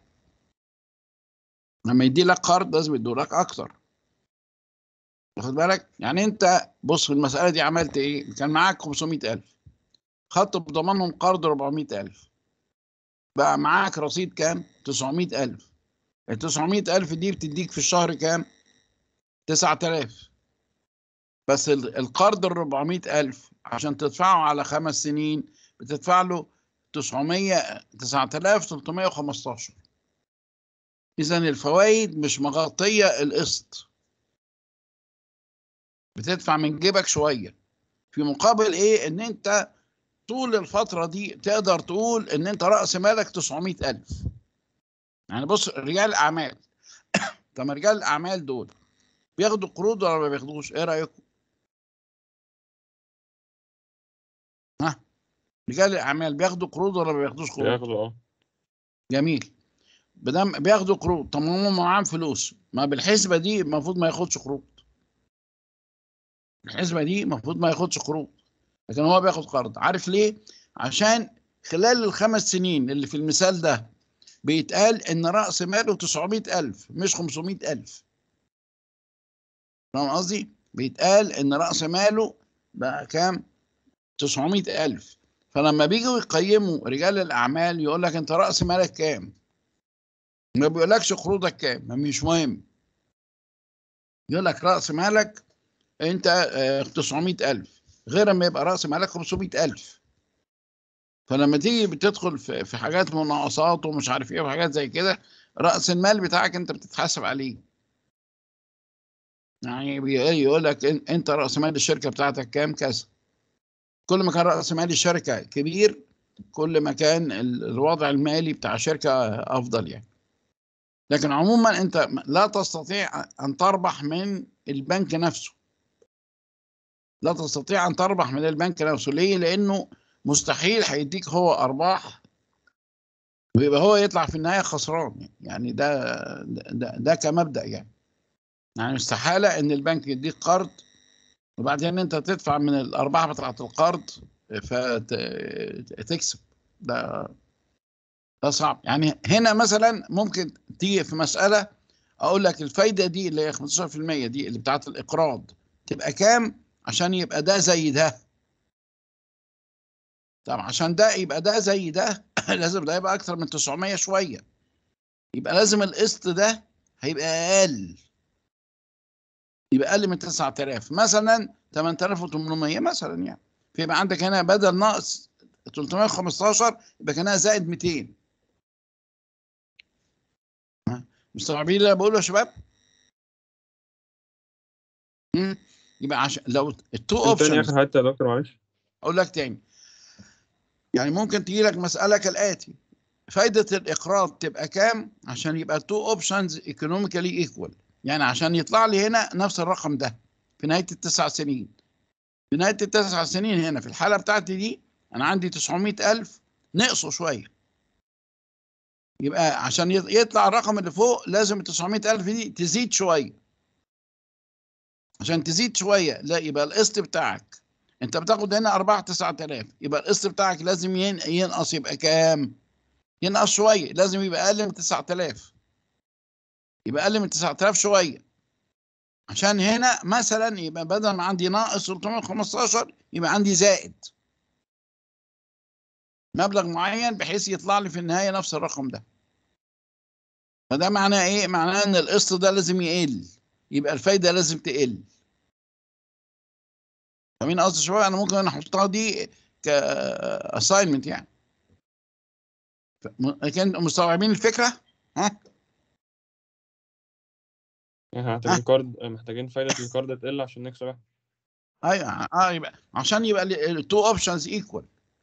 لما يدي لك قرض لازم يدولك اكتر واخد بالك يعني انت بص في المساله دي عملت ايه كان معاك 500000 خدت بضمانهم قرض 400000 بقى معاك رصيد كام 900000 ال 900000 دي بتديك في الشهر كام 9000 بس ال- القرض ال 400000 عشان تدفعه على خمس سنين بتدفع له 900 9315 اذا الفوائد مش مغطيه القسط بتدفع من جيبك شويه في مقابل ايه ان انت طول الفتره دي تقدر تقول ان انت راس مالك 900000 يعني بص رجال الاعمال طب رجال الاعمال دول بياخدوا قروض ولا ما بياخدوش ايه رايكم ها رجال الاعمال بياخدوا قروض ولا ما بياخدوش قروض
بياخدوا اه
جميل بدم بياخدوا قروض طب ما هم معاهم فلوس ما بالحسبه دي المفروض ما ياخدش قروض الحسبه دي المفروض ما ياخدش قروض لكن هو بياخد قرض عارف ليه عشان خلال الخمس سنين اللي في المثال ده بيتقال ان راس ماله 900000 مش 500000 فاهم قصدي بيتقال ان راس ماله بقى كام 900000 فلما بيجوا يقيموا رجال الاعمال يقول لك انت راس مالك كام ما بيقولكش قروضك كام ما مش مهم يقول لك راس مالك انت آه، 900000 غير ما يبقى راس مالك 500000 فلما تيجي بتدخل في في حاجات مناقصات ومش عارف ايه وحاجات زي كده راس المال بتاعك انت بتتحاسب عليه يعني بي- يقول لك إن- انت راس مال الشركه بتاعتك كام كذا كل ما كان راس مال الشركه كبير كل ما كان ال- الوضع المالي بتاع الشركه افضل يعني لكن عموما انت لا تستطيع ان تربح من البنك نفسه لا تستطيع ان تربح من البنك نفسه ليه لانه مستحيل هيديك هو ارباح ويبقى هو يطلع في النهايه خسران يعني ده ده, ده كمبدا يعني يعني استحاله ان البنك يديك قرض وبعدين انت تدفع من الارباح بتاعه القرض فتكسب ده ده صعب يعني هنا مثلا ممكن تيجي في مساله اقول لك الفايده دي اللي هي 15% دي اللي بتاعه الاقراض تبقى كام عشان يبقى ده زي ده طب عشان ده يبقى ده زي ده لازم ده يبقى اكتر من 900 شويه يبقى لازم القسط ده هيبقى اقل يبقى اقل من 9000 مثلا 8800 مثلا يعني فيبقى عندك هنا بدل ناقص 315 يبقى كانها زائد 200 ها؟ مستوعبين اللي انا بقوله يا شباب؟ مم؟ يبقى عشان لو التو
تاني
اوبشنز
آخر حتة يا دكتور معلش
اقول لك تاني يعني ممكن تجي لك مساله كالاتي فايده الاقراض تبقى كام عشان يبقى تو اوبشنز ايكونوميكالي ايكوال يعني عشان يطلع لي هنا نفس الرقم ده في نهايه التسع سنين في نهايه التسع سنين هنا في الحاله بتاعتي دي انا عندي 900000 نقصوا شويه يبقى عشان يط- يطلع الرقم اللي فوق لازم ال 900000 دي تزيد شويه عشان تزيد شويه لا يبقى القسط بتاعك انت بتاخد هنا 4 9000 يبقى القسط بتاعك لازم ين- ينقص يبقى كام؟ ينقص شويه لازم يبقى اقل من 9000 يبقى اقل من 9000 شويه عشان هنا مثلا يبقى بدل ما عندي ناقص 315 يبقى عندي زائد مبلغ معين بحيث يطلع لي في النهايه نفس الرقم ده فده معناه ايه؟ معناه ان القسط ده لازم يقل يبقى الفايده لازم تقل فاهمين قصدي شويه انا ممكن انا احطها دي كاساينمنت يعني ف- م- لكن مستوعبين الفكره؟ ها؟
احنا محتاجين كارد محتاجين فايدة الكارد تقل عشان نكسب احنا
ايوه اه يبقى عشان يبقى التو اوبشنز ايكوال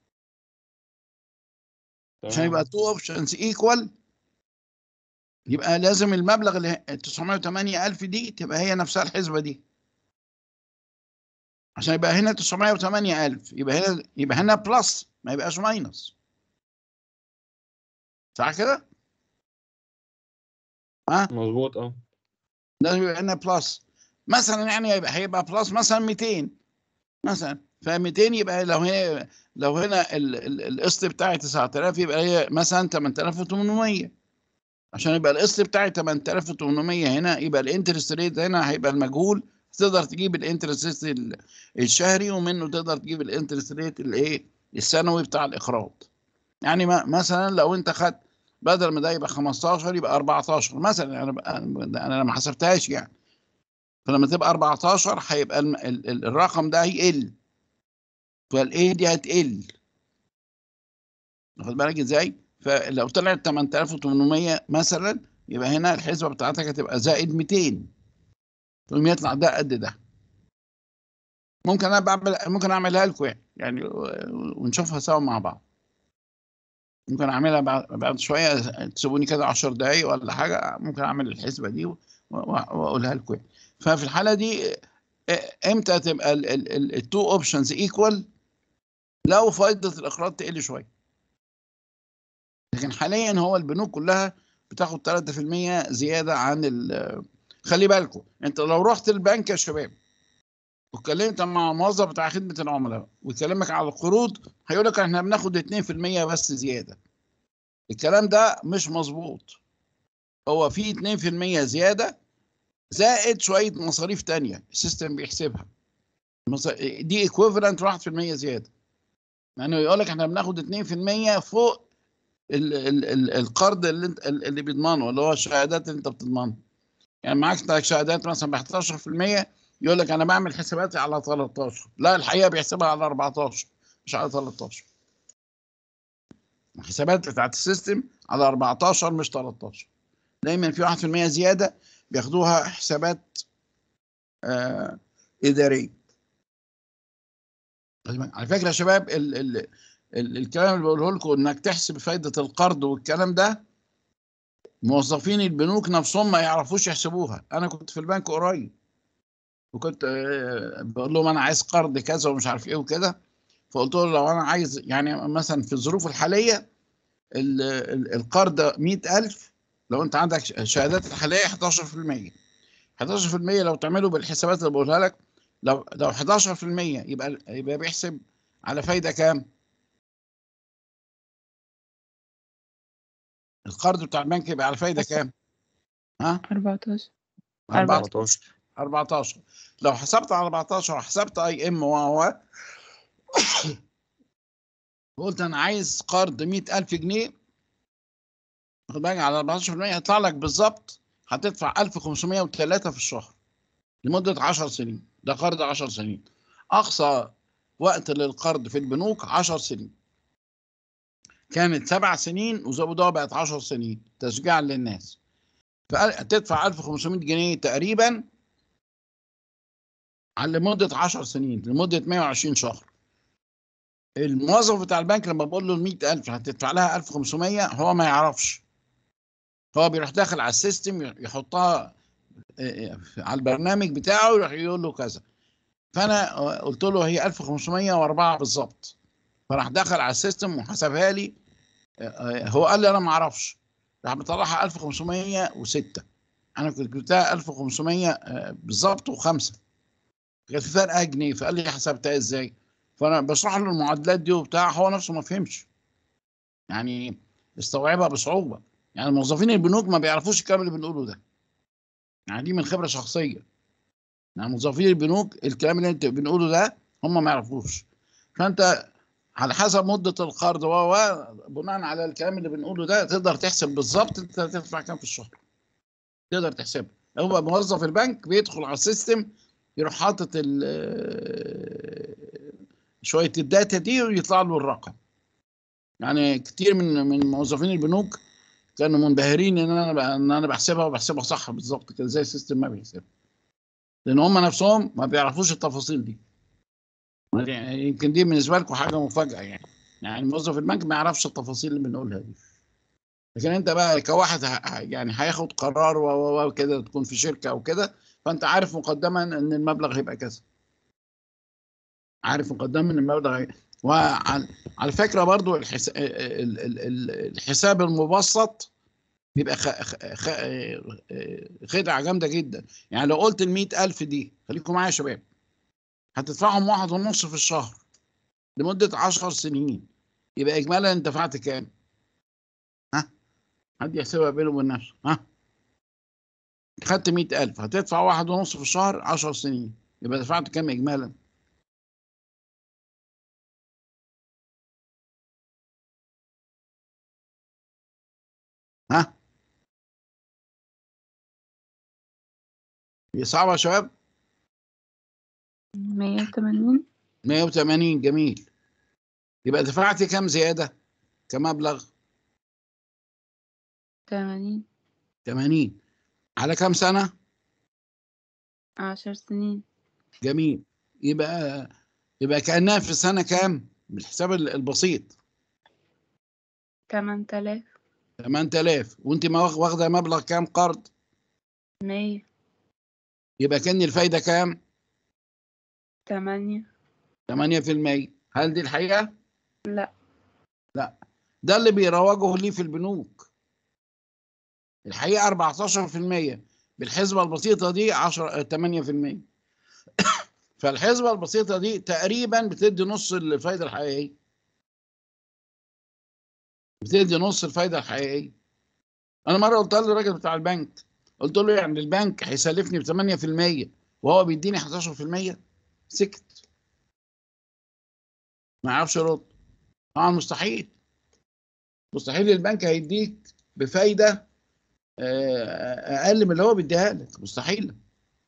عشان
تمام
يبقى تو اوبشنز ايكوال يبقى لازم المبلغ اللي 908000 دي تبقى هي نفسها الحسبه دي عشان يبقى هنا 908000 يبقى هنا يبقى هنا بلس ما يبقاش ماينس صح كده؟ ها؟
مظبوط اه
لازم يبقى هنا بلس مثلا يعني هيبقى هيبقى بلس مثلا 200 مثلا ف 200 يبقى لو هنا لو هنا ال- ال- القسط بتاعي 9000 يبقى هي مثلا 8800 عشان يبقى القسط بتاعي 8800 هنا يبقى الانترست ريت هنا هيبقى المجهول تقدر تجيب الانترست ريت ال- الشهري ومنه تقدر تجيب الانترست ريت الايه السنوي بتاع الاقراض يعني ما مثلا لو انت خدت بدل ما ده يبقى 15 يبقى 14 مثلا انا بقى- انا ما حسبتهاش يعني فلما تبقى 14 هيبقى الم- ال- ال- الرقم ده هيقل فالايه دي هتقل واخد بالك ازاي؟ فلو طلعت 8800 مثلا يبقى هنا الحسبه بتاعتك هتبقى زائد 200 ثم يطلع ده قد ده ممكن انا بعمل ممكن اعملها لكم يعني يعني و- ونشوفها سوا مع بعض ممكن اعملها بعد, بعد شويه تسيبوني كده 10 دقايق ولا حاجه ممكن اعمل الحسبه دي و- و- واقولها لكم يعني. ففي الحاله دي آه، امتى تبقى التو اوبشنز ايكوال لو فائده الاقراض تقل شويه لكن حاليا هو البنوك كلها بتاخد 3% زياده عن ال خلي بالكم انت لو رحت البنك يا شباب واتكلمت مع موظف بتاع خدمه العملاء ويكلمك على القروض هيقول لك احنا بناخد 2% بس زياده الكلام ده مش مظبوط هو في 2% زياده زائد شويه مصاريف تانية السيستم بيحسبها مص- دي ايكويفالنت 1% زياده يعني يقول لك احنا بناخد 2% فوق ال ال ال القرض اللي انت اللي بيضمنه اللي هو الشهادات اللي انت بتضمنها يعني معاك بتاعك شهادات مثلا ب 11% يقول لك انا بعمل حساباتي على 13 لا الحقيقه بيحسبها على 14 مش على 13 الحسابات بتاعت السيستم على 14 مش 13 دايما في 1% زياده بياخدوها حسابات آه اداريه على فكره يا شباب ال ال ال الكلام اللي بقوله لكم انك تحسب فايده القرض والكلام ده موظفين البنوك نفسهم ما يعرفوش يحسبوها انا كنت في البنك قريب وكنت آه، بقول لهم انا عايز قرض كذا ومش عارف ايه وكده فقلت له لو انا عايز يعني مثلا في الظروف الحاليه ال- ال- القرض 100000 لو انت عندك ش- شهادات الحاليه 11% 11% لو تعمله بالحسابات اللي بقولها لك لو لو 11% يبقى يبقى بيحسب على فايده كام؟ القرض بتاع البنك يبقى على فايده كام؟ ها؟
14
14
14 لو حسبت على 14 وحسبت اي ام و قلت انا عايز قرض 100000 جنيه خد بالك على 14% هيطلع لك بالظبط هتدفع 1503 في الشهر لمده 10 سنين ده قرض 10 سنين اقصى وقت للقرض في البنوك 10 سنين كانت سبع سنين وزودوها بقت 10 سنين تشجيعا للناس فتدفع 1500 جنيه تقريبا على لمدة 10 سنين لمدة 120 شهر الموظف بتاع البنك لما بقول له ال 100000 هتدفع لها 1500 هو ما يعرفش هو بيروح داخل على السيستم يحطها آه، على البرنامج بتاعه يروح يقول له كذا فانا قلت له هي 1504 بالظبط فراح دخل على السيستم وحسبها لي آه، آه، هو قال لي انا ما اعرفش راح مطلعها 1506 انا كنت جبتها 1500 آه، بالظبط وخمسه كان في فرق جنيه فقال لي حسبتها ازاي فانا بشرح له المعادلات دي وبتاع هو نفسه ما فهمش يعني استوعبها بصعوبه يعني موظفين البنوك ما بيعرفوش الكلام اللي بنقوله ده يعني دي من خبره شخصيه يعني موظفين البنوك الكلام اللي انت بنقوله ده هم ما يعرفوش فانت على حسب مده القرض و و بناء على الكلام اللي بنقوله ده تقدر تحسب بالظبط انت هتدفع كام في الشهر تقدر تحسبها هو موظف البنك بيدخل على السيستم يروح حاطط ال- شويه الداتا دي ويطلع له الرقم يعني كتير من من موظفين البنوك كانوا منبهرين ان انا ب- ان انا بحسبها وبحسبها صح بالظبط كده زي السيستم ما بيحسبها لان هم نفسهم ما بيعرفوش التفاصيل دي يعني يمكن دي بالنسبه لكم حاجه مفاجاه يعني يعني موظف البنك ما يعرفش التفاصيل اللي بنقولها دي لكن انت بقى كواحد ه- ه- يعني هياخد قرار و- و- وكده تكون في شركه او كده فانت عارف مقدما ان المبلغ هيبقى كذا عارف مقدما ان المبلغ هي... وعلى على فكره برضو الحس... ال- ال- ال- الحساب المبسط بيبقى خ... خ... خ... خدعه جامده جدا يعني لو قلت ال 100000 دي خليكم معايا يا شباب هتدفعهم واحد ونص في الشهر لمده 10 سنين يبقى اجمالا انت دفعت كام؟ ها؟ حد يحسبها بينه وبين نفسه ها؟ خدت 100000 هتدفع واحد ونص في الشهر 10 سنين يبقى دفعت كام اجمالا؟ ها؟ هي صعبة يا شباب؟
مية وتمانين
180 جميل يبقى دفعت كام زيادة؟ كمبلغ؟
تمانين
80 على كام سنة؟
عشر سنين
جميل يبقى يبقى كأنها في السنة كام؟ بالحساب ال- البسيط
تمن تلاف
8000 وانت ما واخ- واخدة مبلغ كام قرض؟
مية
يبقى كأن الفايدة كام؟
تمانية
8% هل دي الحقيقة؟
لا
ده اللي بيروجوا ليه في البنوك الحقيقة 14% بالحسبة البسيطة دي 10 8% فالحسبة البسيطة دي تقريبا بتدي نص الفايدة الحقيقية بتدي نص الفايدة الحقيقية أنا مرة قلت للراجل بتاع البنك قلت له يعني البنك هيسلفني ب 8% وهو بيديني 11% سكت ما يعرفش يرد طبعا مستحيل مستحيل البنك هيديك بفايده آه، اقل من اللي هو بيديها لك مستحيل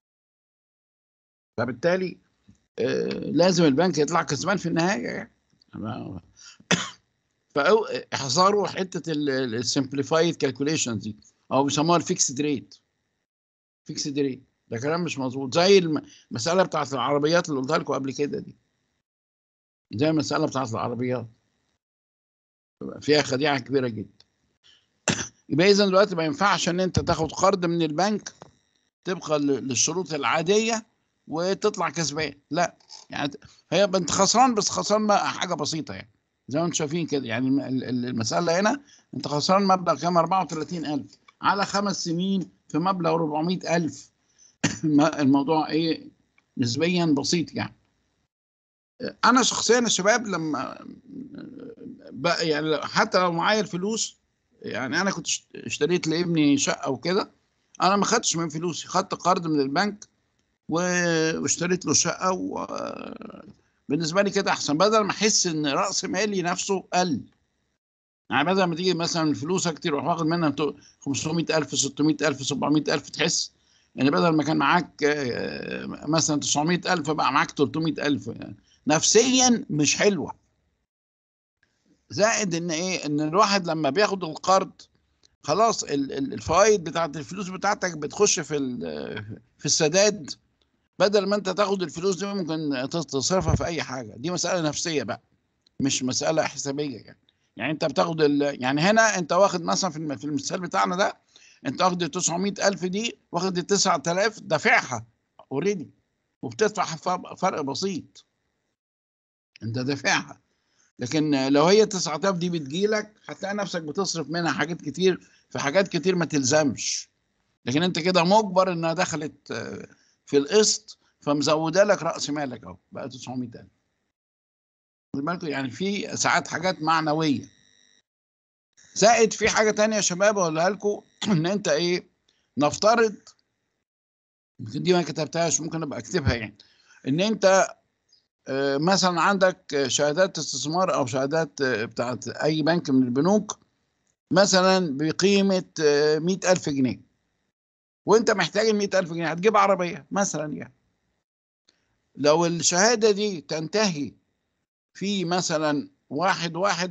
فبالتالي آه، لازم البنك يطلع كسبان في النهايه يعني ما- فأو- احذروا حته السمبليفايد كالكوليشنز دي او بيسموها الفيكسد ريت فيكسد ريت ده كلام مش مظبوط زي الم- المساله بتاعت العربيات اللي قلتها لكم قبل كده دي زي المساله بتاعت العربيات فيها خديعه كبيره جدا يبقى اذا دلوقتي ما ينفعش ان انت تاخد قرض من البنك طبقا ل- للشروط العاديه وتطلع كسبان لا يعني هي انت خسران بس خسران بقى حاجه بسيطه يعني زي ما انتم شايفين كده يعني الم- ال- ال- المساله هنا انت خسران مبلغ كام 34000 على خمس سنين في مبلغ 400000 الم- الموضوع ايه نسبيا بسيط يعني انا شخصيا يا شباب لما بقى يعني حتى لو معايا الفلوس يعني انا كنت اشت- اشتريت لابني شقه وكده انا ما خدتش من فلوسي خدت قرض من البنك و- واشتريت له شقه وبالنسبه لي كده احسن بدل ما احس ان راس مالي نفسه قل يعني بدل ما تيجي مثلا فلوسك تروح واخد منها تو- 500000 600000 700000 تحس ان بدل ما كان معاك آه، مثلا 900000 بقى معاك 300000 نفسيا مش حلوه زائد ان ايه ان الواحد لما بياخد القرض خلاص ال- ال- الفوائد بتاعت الفلوس بتاعتك بتخش في ال- في السداد بدل ما انت تاخد الفلوس دي ممكن تصرفها في اي حاجه دي مساله نفسيه بقى مش مساله حسابيه يعني يعني انت بتاخد ال... يعني هنا انت واخد مثلا في الم- في المثال بتاعنا ده انت واخد ال 900000 دي واخد ال 9000 دافعها اوريدي وبتدفع ف- فرق بسيط انت دافعها لكن لو هي 9000 دي بتجيلك هتلاقي نفسك بتصرف منها حاجات كتير في حاجات كتير ما تلزمش لكن انت كده مجبر انها دخلت آه، في القسط فمزوده لك راس مالك اهو بقى 900000 خد بالكم يعني في ساعات حاجات معنويه زائد في حاجه تانية يا شباب اقولها لكم ان انت ايه نفترض يمكن دي ما كتبتهاش ممكن ابقى اكتبها يعني ان انت آه، مثلا عندك آه، شهادات استثمار او شهادات آه، بتاعت اي بنك من البنوك مثلا بقيمه آه، 100000 جنيه وانت محتاج ال 100000 جنيه هتجيب عربيه مثلا يعني لو الشهاده دي تنتهي في مثلا واحد واحد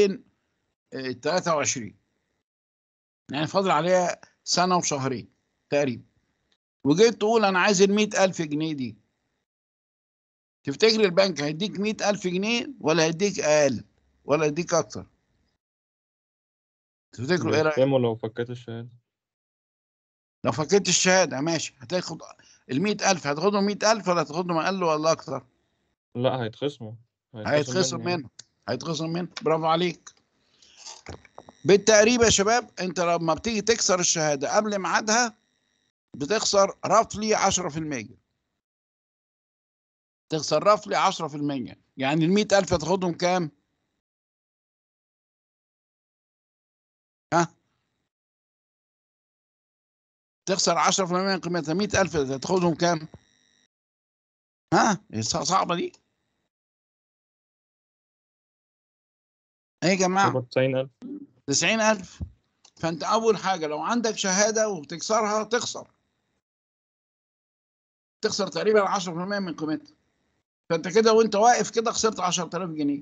2023 يعني فاضل عليها سنة وشهرين تقريبا وجيت تقول أنا عايز ال 100000 جنيه دي تفتكر البنك هيديك 100000 جنيه ولا هيديك أقل ولا هيديك أكتر تفتكروا إيه رأيك؟
بيقيموا لو فكيت الشهادة
لو فكيت الشهادة ماشي هتاخد ال 100000 هتاخدهم 100000 ولا هتاخدهم أقل ولا أكتر؟
لا هيتخصموا
هيتخصم
مني يعني.
منه هيتخصم منه برافو عليك بالتقريب يا شباب انت لما بتيجي تكسر الشهاده قبل ميعادها بتخسر رفلي 10% تخسر رفلي 10% يعني ال 100000 هتاخدهم كام؟ ها؟ تخسر 10% من قيمتها 100000 هتاخدهم كام؟ ها؟ هي صعبه دي؟ ايه يا جماعه؟
يبقى 90000
90000 فانت اول حاجه لو عندك شهاده وبتكسرها تخسر تخسر تقريبا 10% من قيمتها فانت كده وانت واقف كده خسرت 10000 جنيه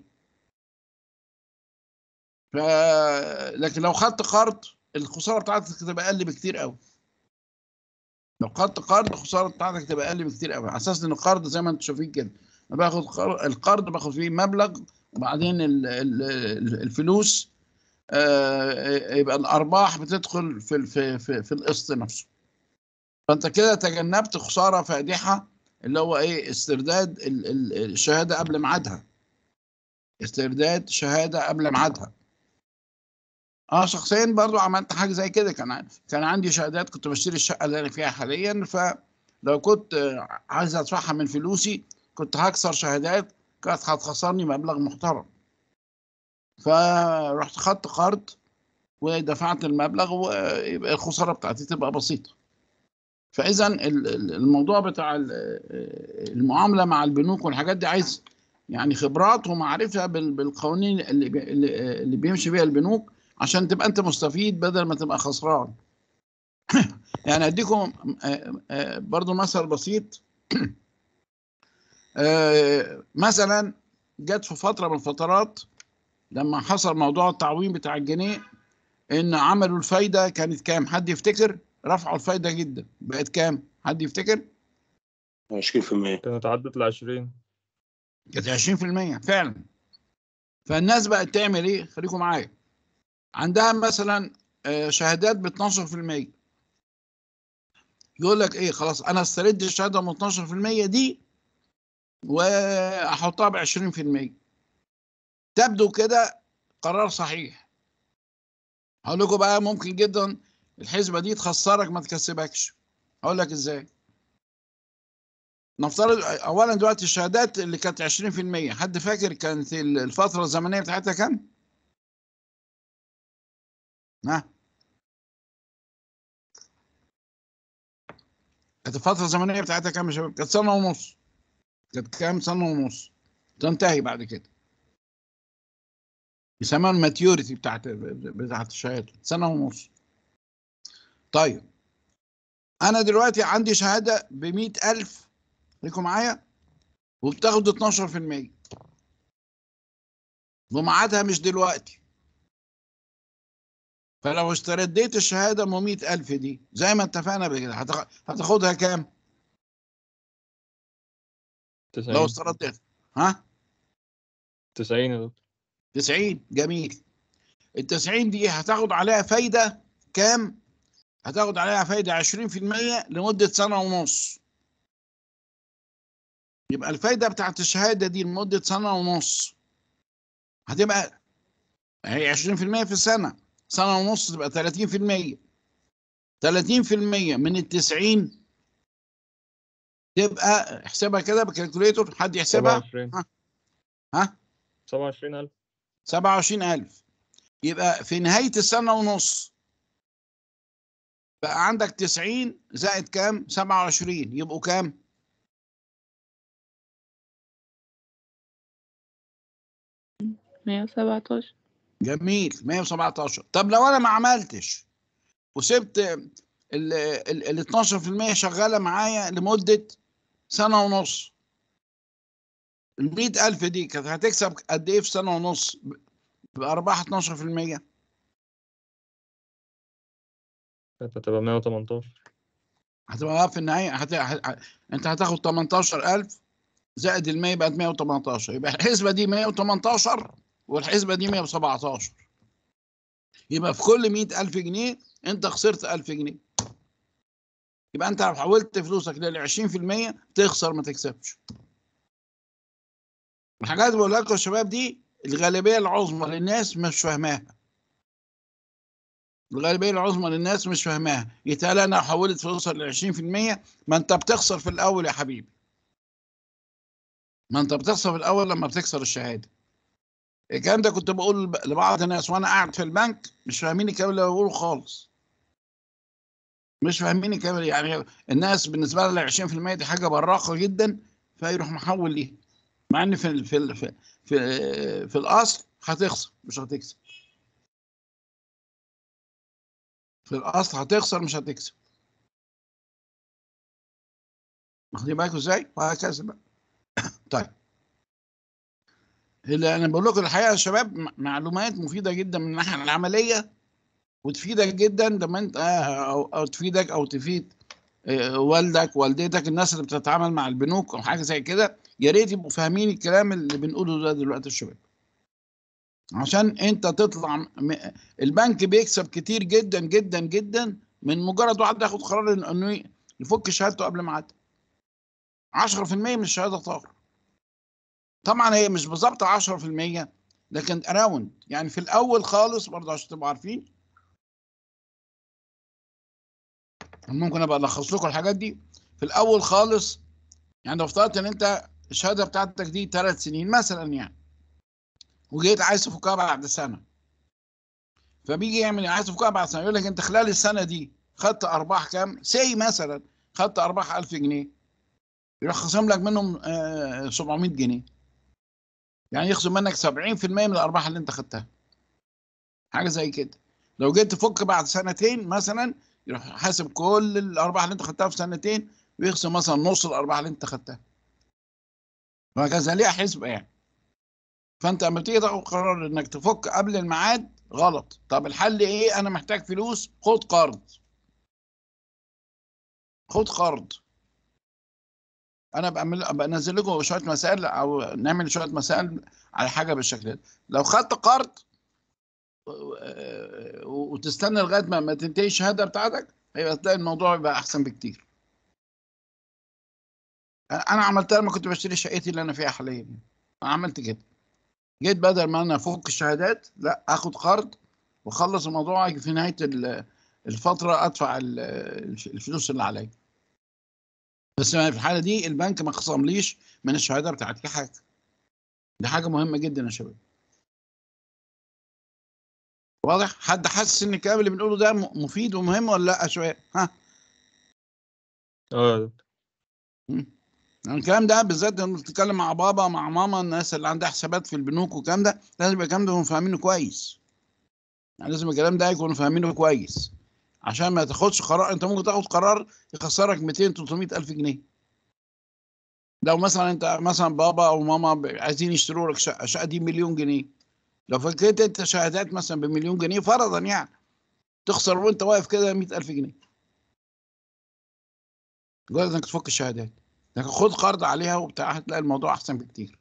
ف... لكن لو خدت قرض الخساره بتاعتك تبقى اقل بكتير قوي لو خدت قرض الخساره بتاعتك تبقى اقل بكتير قوي على اساس ان القرض زي ما انتم شايفين كده انا باخد قر- القرض باخد فيه مبلغ وبعدين ال- ال- ال- الفلوس آه، يبقى الارباح بتدخل في ال- في في, في القسط نفسه فانت كده تجنبت خساره فادحه اللي هو ايه استرداد ال- ال- الشهاده قبل ميعادها استرداد شهاده قبل ميعادها اه شخصيا برضو عملت حاجه زي كده كان ع- كان عندي شهادات كنت بشتري الشقه اللي انا فيها حاليا فلو كنت آه، عايز ادفعها من فلوسي كنت هكسر شهادات كانت هتخسرني مبلغ محترم فرحت خدت قرض ودفعت المبلغ ويبقى الخساره بتاعتي تبقى بسيطه فاذا ال- ال- الموضوع بتاع ال- المعامله مع البنوك والحاجات دي عايز يعني خبرات ومعرفه بال- بالقوانين اللي بي- اللي اللي بيمشي بيها البنوك عشان تبقى انت مستفيد بدل ما تبقى خسران يعني اديكم آه، آه، برضو مثل بسيط آه، مثلا جت في فتره من الفترات لما حصل موضوع التعويم بتاع الجنيه ان عملوا الفايده كانت كام حد يفتكر رفعوا الفايده جدا بقت كام حد يفتكر
20%
كانت عدت ل 20
كانت 20% فعلا فالناس بقت تعمل ايه خليكم معايا عندها مثلا آه، شهادات ب 12% يقول لك ايه خلاص انا استرد الشهاده من 12% دي واحطها ب 20% تبدو كده قرار صحيح هقول لكم بقى ممكن جدا الحسبه دي تخسرك ما تكسبكش هقول لك ازاي نفترض اولا دلوقتي الشهادات اللي كانت 20% حد فاكر كانت الفتره الزمنيه بتاعتها كام؟ ها كانت الفتره الزمنيه بتاعتها كام يا شباب؟ كانت سنه ونص كانت كام سنه ونص تنتهي بعد كده يسموها الماتيوريتي بتاعت بتاعت الشهاده سنه ونص طيب انا دلوقتي عندي شهاده ب 100000 خليكم معايا وبتاخد 12% وميعادها مش دلوقتي فلو استرديت الشهاده ام 100000 دي زي ما اتفقنا قبل كده هتاخ- هتاخدها كام؟
90
لو استرديت ها؟
90 يا دكتور
90 جميل ال 90 دي هتاخد عليها فايده كام؟ هتاخد عليها فايده 20% لمده سنه ونص يبقى الفايده بتاعت الشهاده دي لمده سنه ونص هتبقى هي 20% في السنة سنة ونص تبقى 30% 30% من ال 90 تبقى احسبها كده بالكالكوليتور حد يحسبها
27
ها ها
27000
27000 يبقى في نهاية السنة ونص بقى عندك 90 زائد كام 27 يبقوا كام
مية وسبعتاشر
جميل 117 طب لو انا ما عملتش وسبت ال ال ال 12% شغاله معايا لمده سنه ونص ال 100000 دي كانت هتكسب قد ايه في سنه ونص ب- بارباح 12%
كانت هتبقى 118
هتبقى بقى في النهايه هت... ه... انت هتاخد 18000 زائد ال 100 بقت 118 يبقى الحسبه دي 118 والحسبه دي 117 يبقى في كل 100000 جنيه انت خسرت 1000 جنيه يبقى انت لو حولت فلوسك لل 20% تخسر ما تكسبش الحاجات اللي بقول لكم يا شباب دي الغالبيه العظمى للناس مش فاهماها الغالبيه العظمى للناس مش فاهماها يتقال انا حولت فلوسها ل 20% ما انت بتخسر في الاول يا حبيبي ما انت بتخسر في الاول لما بتكسر الشهاده الكلام ده كنت بقول لبعض الناس وانا قاعد في البنك مش فاهمين الكلام اللي بقوله خالص مش فاهمين الكلام يعني الناس بالنسبه لها 20% دي حاجه براقه جدا فيروح محول ليها مع ان في ال في ال في في, في الاصل هتخسر مش هتكسب في الاصل هتخسر مش هتكسب واخدين بالكم ازاي وهكذا بقى طيب اللي انا بقول لكم الحقيقه يا شباب م- معلومات مفيده جدا من الناحيه العمليه وتفيدك جدا لما انت آه، او, أو تفيدك او تفيد آه، والدك والدتك الناس اللي بتتعامل مع البنوك او حاجه زي كده يا ريت يبقوا فاهمين الكلام اللي بنقوله ده دلوقتي الشباب عشان انت تطلع م- البنك بيكسب كتير جدا جدا جدا من مجرد واحد ياخد قرار إن- انه يفك شهادته قبل ميعادها 10% من الشهاده طار طبعا هي مش بالظبط 10% لكن اراوند يعني في الاول خالص برضه عشان تبقوا عارفين ممكن ابقى الخص لكم الحاجات دي في الاول خالص يعني لو افترضت ان انت الشهاده بتاعتك دي ثلاث سنين مثلا يعني وجيت عايز تفكها بعد سنه فبيجي يعمل عايز تفكها بعد سنه يقول لك انت خلال السنه دي خدت ارباح كام؟ سي مثلا خدت ارباح 1000 جنيه يروح خصم لك منهم آه 700 جنيه يعني يخصم منك 70% من الارباح اللي انت خدتها حاجه زي كده لو جيت تفك بعد سنتين مثلا يروح حاسب كل الارباح اللي انت خدتها في سنتين ويخصم مثلا نص الارباح اللي انت خدتها وهكذا ليها حسبه يعني فانت لما تيجي تاخد قرار انك تفك قبل الميعاد غلط طب الحل ايه انا محتاج فلوس خد قرض خد قرض انا بعمل بنزل لكم شويه مسائل او نعمل شويه مسائل على حاجه بالشكل ده لو خدت قرض و- وتستنى لغايه ما ما تنتهي الشهاده بتاعتك هيبقى تلاقي الموضوع يبقى احسن بكتير انا عملتها لما كنت بشتري شقتي اللي انا فيها حاليا انا عملت كده جيت بدل ما انا افك الشهادات لا اخد قرض واخلص الموضوع أجي في نهايه ال- الفتره ادفع ال- الفلوس اللي عليا بس في الحاله دي البنك ما خصمليش من الشهاده بتاعتي حاجه دي حاجه مهمه جدا يا شباب واضح حد حاسس ان الكلام اللي بنقوله ده م- مفيد ومهم ولا لا شويه ها
اه
يعني الكلام ده بالذات لما بتتكلم مع بابا مع ماما الناس اللي عندها حسابات في البنوك والكلام ده لازم يبقى الكلام ده يكونوا فاهمينه كويس يعني لازم الكلام ده يكونوا فاهمينه كويس عشان ما تاخدش قرار انت ممكن تاخد قرار يخسرك 200 300 الف جنيه لو مثلا انت مثلا بابا او ماما ب- عايزين يشتروا لك شقه الشقه دي مليون جنيه لو فكيت انت شهادات مثلا بمليون جنيه فرضا يعني تخسر وانت واقف كده 100 الف جنيه مجرد انك تفك الشهادات لكن خد قرض عليها وبتاع هتلاقي الموضوع احسن بكتير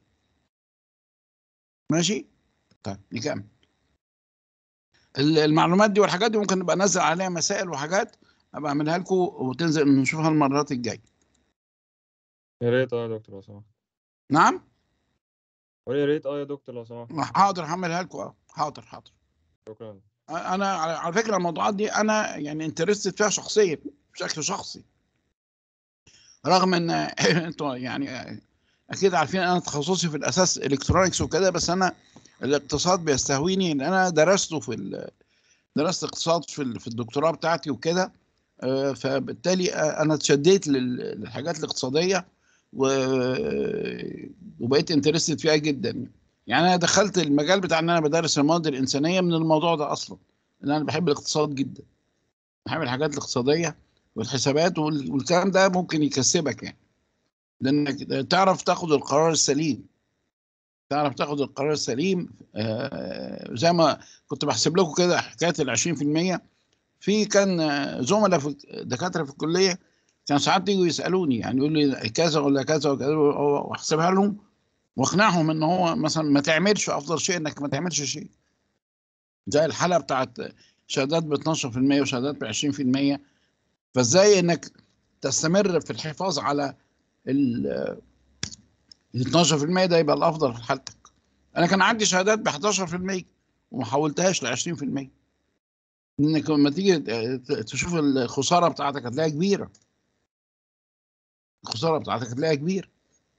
ماشي طيب نكمل ال- المعلومات دي والحاجات دي ممكن نبقى ننزل عليها مسائل وحاجات ابقى اعملها لكم وتنزل نشوفها المرات الجايه
يا ريت اه يا دكتور لو سمحت
نعم
ويا ريت اه يا دكتور لو سمحت
حاضر هعملها لكم اه حاضر حاضر
شكرا
انا على على فكره الموضوعات دي انا يعني انترستد فيها شخصيا بشكل شخصي رغم ان انتوا يعني اكيد عارفين انا تخصصي في الاساس الكترونكس وكده بس انا الاقتصاد بيستهويني ان انا درسته في ال... درست اقتصاد في ال- في الدكتوراه بتاعتي وكده آه، فبالتالي آه، انا اتشديت لل- للحاجات الاقتصاديه و... وبقيت انترستد فيها جدا يعني انا دخلت المجال بتاع ان انا بدرس المواد الانسانيه من الموضوع ده اصلا لان انا بحب الاقتصاد جدا بحب الحاجات الاقتصاديه والحسابات وال- والكلام ده ممكن يكسبك يعني لانك تعرف تاخد القرار السليم تعرف تاخد القرار السليم آه، زي ما كنت بحسب لكم كده حكايه ال 20% في كان آه، زملاء في دكاتره في الكليه كان ساعات يجوا يسالوني يعني يقول لي كذا ولا كذا وكذا واحسبها لهم واقنعهم ان هو مثلا ما تعملش افضل شيء انك ما تعملش شيء زي الحاله بتاعت شهادات ب 12% وشهادات ب 20% فازاي انك تستمر في الحفاظ على ال ال 12% ده يبقى الافضل في حالتك انا كان عندي شهادات ب 11% وما حولتهاش ل 20% انك لما تيجي ت- تشوف الخساره بتاعتك هتلاقيها كبيره الخساره بتاعتك هتلاقيها كبيره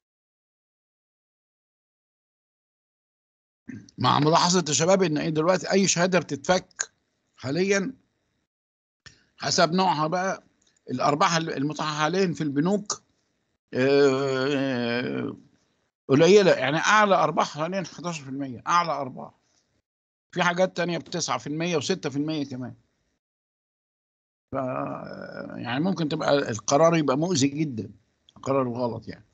مع ملاحظه يا شباب ان إيه دلوقتي اي شهاده بتتفك حاليا حسب نوعها بقى الارباح المتاحه حاليا في البنوك آه، قليله يعني اعلى ارباح حاليا 11% اعلى ارباح في حاجات تانية ب 9% و6% كمان ف يعني ممكن تبقى القرار يبقى مؤذي جدا قرار غلط يعني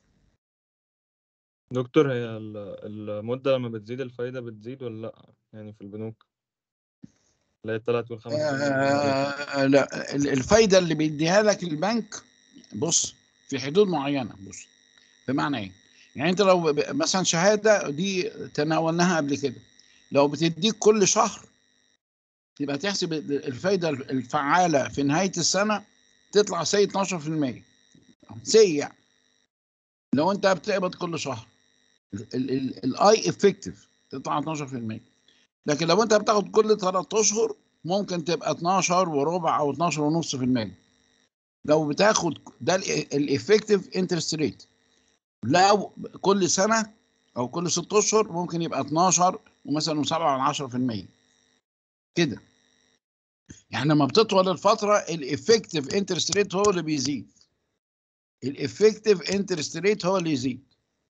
دكتور هي ال- المدة لما بتزيد الفايدة بتزيد ولا لأ يعني في البنوك اللي هي التلات والخمس سنين
آه لا ال- الفايده اللي بيديها لك البنك بص في حدود معينه بص بمعنى ايه؟ يعني انت لو ب- مثلا شهاده دي تناولناها قبل كده لو بتديك كل شهر يبقى تحسب ال- الفايده الفعاله في نهايه السنه تطلع سي 12% سي يعني لو انت بتقبض كل شهر الاي افكتيف تطلع 12% لكن لو انت بتاخد كل ثلاث اشهر ممكن تبقى 12 وربع او 12 ونص في المية لو بتاخد ده الافكتيف انترست ريت لو كل سنه او كل ست اشهر ممكن يبقى 12 ومثلا و7 10% كده يعني لما بتطول الفتره الافكتيف انترست ريت هو اللي بيزيد الافكتيف انترست ريت هو اللي يزيد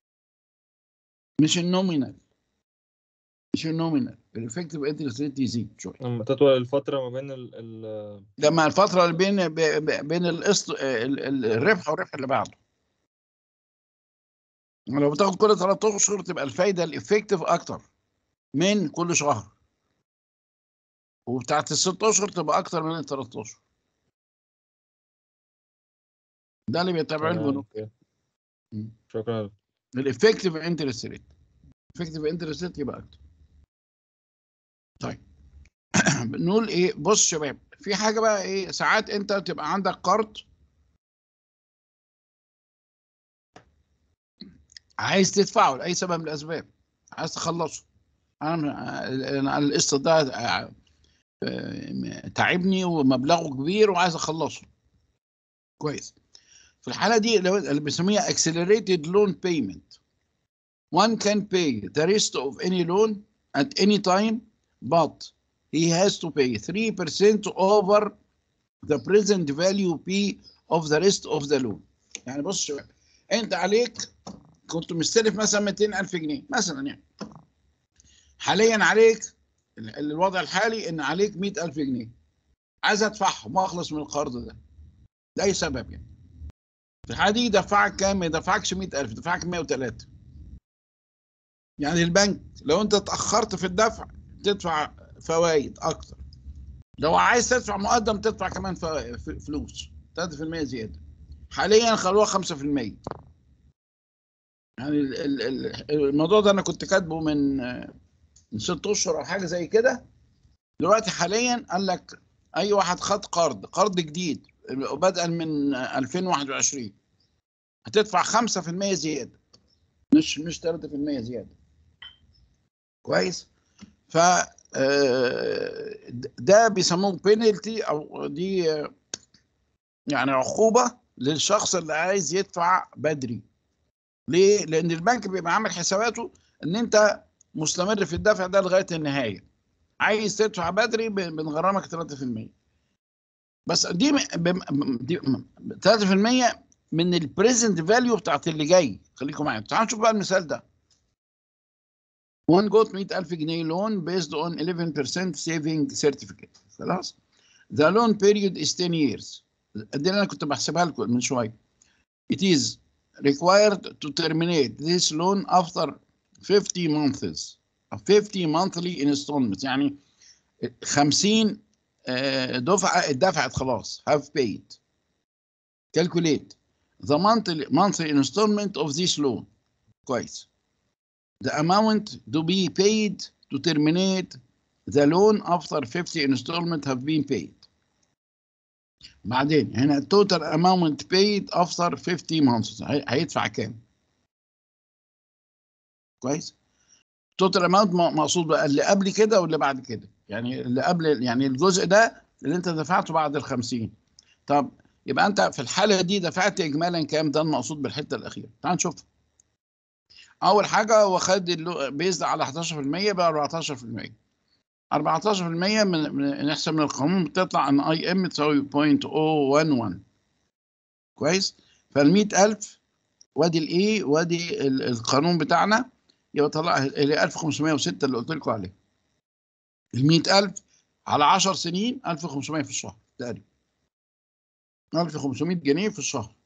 مش النومينال مش النومينال الافكتيف انترست ريت يزيد شويه
لما تطول الفترة ما بين ال ال
لما الفتره اللي بين ب- ب- بين القسط ال- ال- الربح والربح اللي بعده لو بتاخد كل ثلاث اشهر تبقى الفايده الافكتيف اكتر من كل شهر وبتاعت الست اشهر تبقى اكتر من الثلاث اشهر ده اللي بيتابعوه
تمام
البنوك
كده.
مم.
شكرا
الافكتيف انترست ريت الافكتيف انترست ريت يبقى اكتر طيب بنقول ايه بص شباب في حاجه بقى ايه ساعات انت تبقى عندك قرض عايز تدفعه لاي سبب من الاسباب عايز تخلصه انا انا القسط ده آه، آه، تعبني ومبلغه كبير وعايز اخلصه كويس في الحاله دي اللي هو- اللي بنسميها accelerated loan payment one can pay the rest of any loan at any time but he has to pay 3% over the present value P of the rest of the loan يعني بص يا شباب انت عليك كنت مستلف مثلا 200000 جنيه مثلا يعني حاليا عليك ال- الوضع الحالي ان عليك 100000 جنيه عايز ادفعهم واخلص من القرض ده لاي سبب يعني في الحاله دي يدفعك كام؟ ما يدفعكش 100000 يدفعك 103 يعني البنك لو انت اتاخرت في الدفع تدفع فوائد اكتر لو عايز تدفع مقدم تدفع كمان فوا- ف- فلوس 3% زياده حاليا خلوها 5% يعني ال- ال- ال- الموضوع ده انا كنت كاتبه من من ست اشهر او حاجه زي كده دلوقتي حاليا قال لك اي واحد خد قرض قرض جديد بدءا من 2021 هتدفع 5% زياده مش مش 3% زياده كويس ف آه، ده بيسموه بينالتي او دي آه، يعني عقوبه للشخص اللي عايز يدفع بدري ليه؟ لان البنك بيبقى عامل حساباته ان انت مستمر في الدفع ده لغايه النهايه عايز تدفع بدري ب- بنغرمك 3% بس دي م- بم- دي م- 3% من البريزنت فاليو بتاعت اللي جاي خليكم معايا تعالوا نشوف بقى المثال ده one got 100000 جنيه loan based on 11% saving certificate خلاص the loan period is 10 years دي اللي انا كنت بحسبها لكم من شويه it is required to terminate this loan after 50 months 50 monthly installments يعني 50 آه، دفعه اتدفعت خلاص have paid calculate the monthly monthly installment of this loan كويس the amount to be paid to terminate the loan after 50 installment have been paid بعدين هنا total amount paid after 50 months هي- هيدفع كام كويس total amount م- مقصود بقى اللي قبل كده واللي بعد كده يعني اللي قبل يعني الجزء ده اللي انت دفعته بعد ال 50 طب يبقى انت في الحاله دي دفعت اجمالا كام ده المقصود بالحته الاخيره تعال نشوف اول حاجه هو خد بيزد على 11% بقى 14% 14% من, من نحسب من القانون بتطلع ان اي ام تساوي 0.011 كويس فال 100000 وادي الاي وادي ال- القانون بتاعنا يبقى طلع ال 1506 اللي قلت لكم عليه ال 100000 على 10 سنين 1500 في الشهر تقريبا 1500 جنيه في الشهر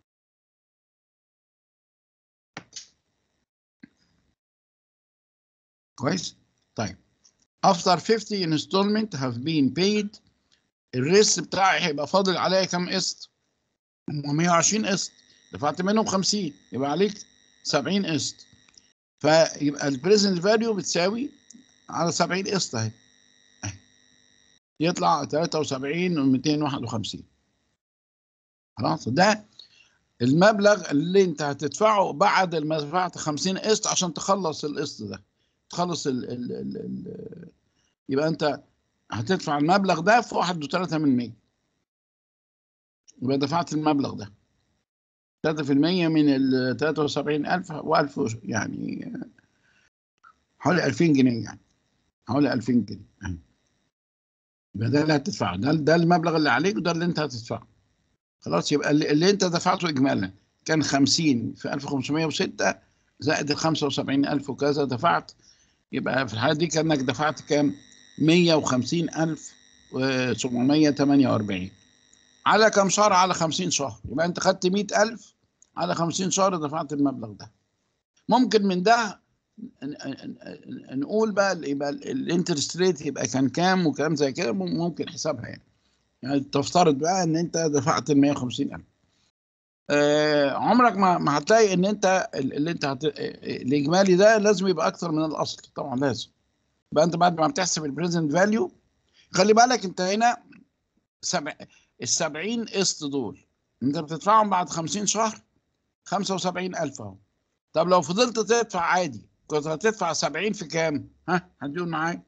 كويس طيب after 50 installment have been paid الريست بتاعي هيبقى فاضل عليا كام قسط؟ هم 120 قسط دفعت منهم 50 يبقى عليك 70 قسط فيبقى البريزنت فاليو بتساوي على 70 قسط اهي اهي يطلع 73 و 251 خلاص ده المبلغ اللي انت هتدفعه بعد ما دفعت 50 قسط عشان تخلص القسط ده تخلص ال ال ال ال يبقى انت هتدفع المبلغ ده في 1.3 من 100 يبقى دفعت المبلغ ده 3% من ال 73000 و1000 يعني حوالي 2000 جنيه يعني حوالي 2000 جنيه أهي. يبقى ده اللي هتدفعه ده ده المبلغ اللي عليك وده اللي انت هتدفعه خلاص يبقى اللي, اللي انت دفعته اجمالا كان 50 في 1506 زائد ال 75000 وكذا دفعت يبقى في الحاله دي كانك دفعت كام 150748 على كم شهر على 50 شهر يبقى انت خدت 100000 على 50 شهر دفعت المبلغ ده ممكن من ده ن- ن- ن- نقول بقى يبقى الانترست ريت يبقى كان كام وكلام زي كده مم- ممكن حسابها يعني يعني تفترض بقى ان انت دفعت ال 150000 آه عمرك ما ما هتلاقي ان انت ال- اللي انت هت... الاجمالي ده لازم يبقى اكتر من الاصل طبعا لازم يبقى انت بعد ما بتحسب البريزنت فاليو خلي بالك انت هنا سبع ال 70 قسط دول انت بتدفعهم بعد 50 شهر 75000 اهو طب لو فضلت تدفع عادي كنت هتدفع 70 في كام؟ ها هتقول معايا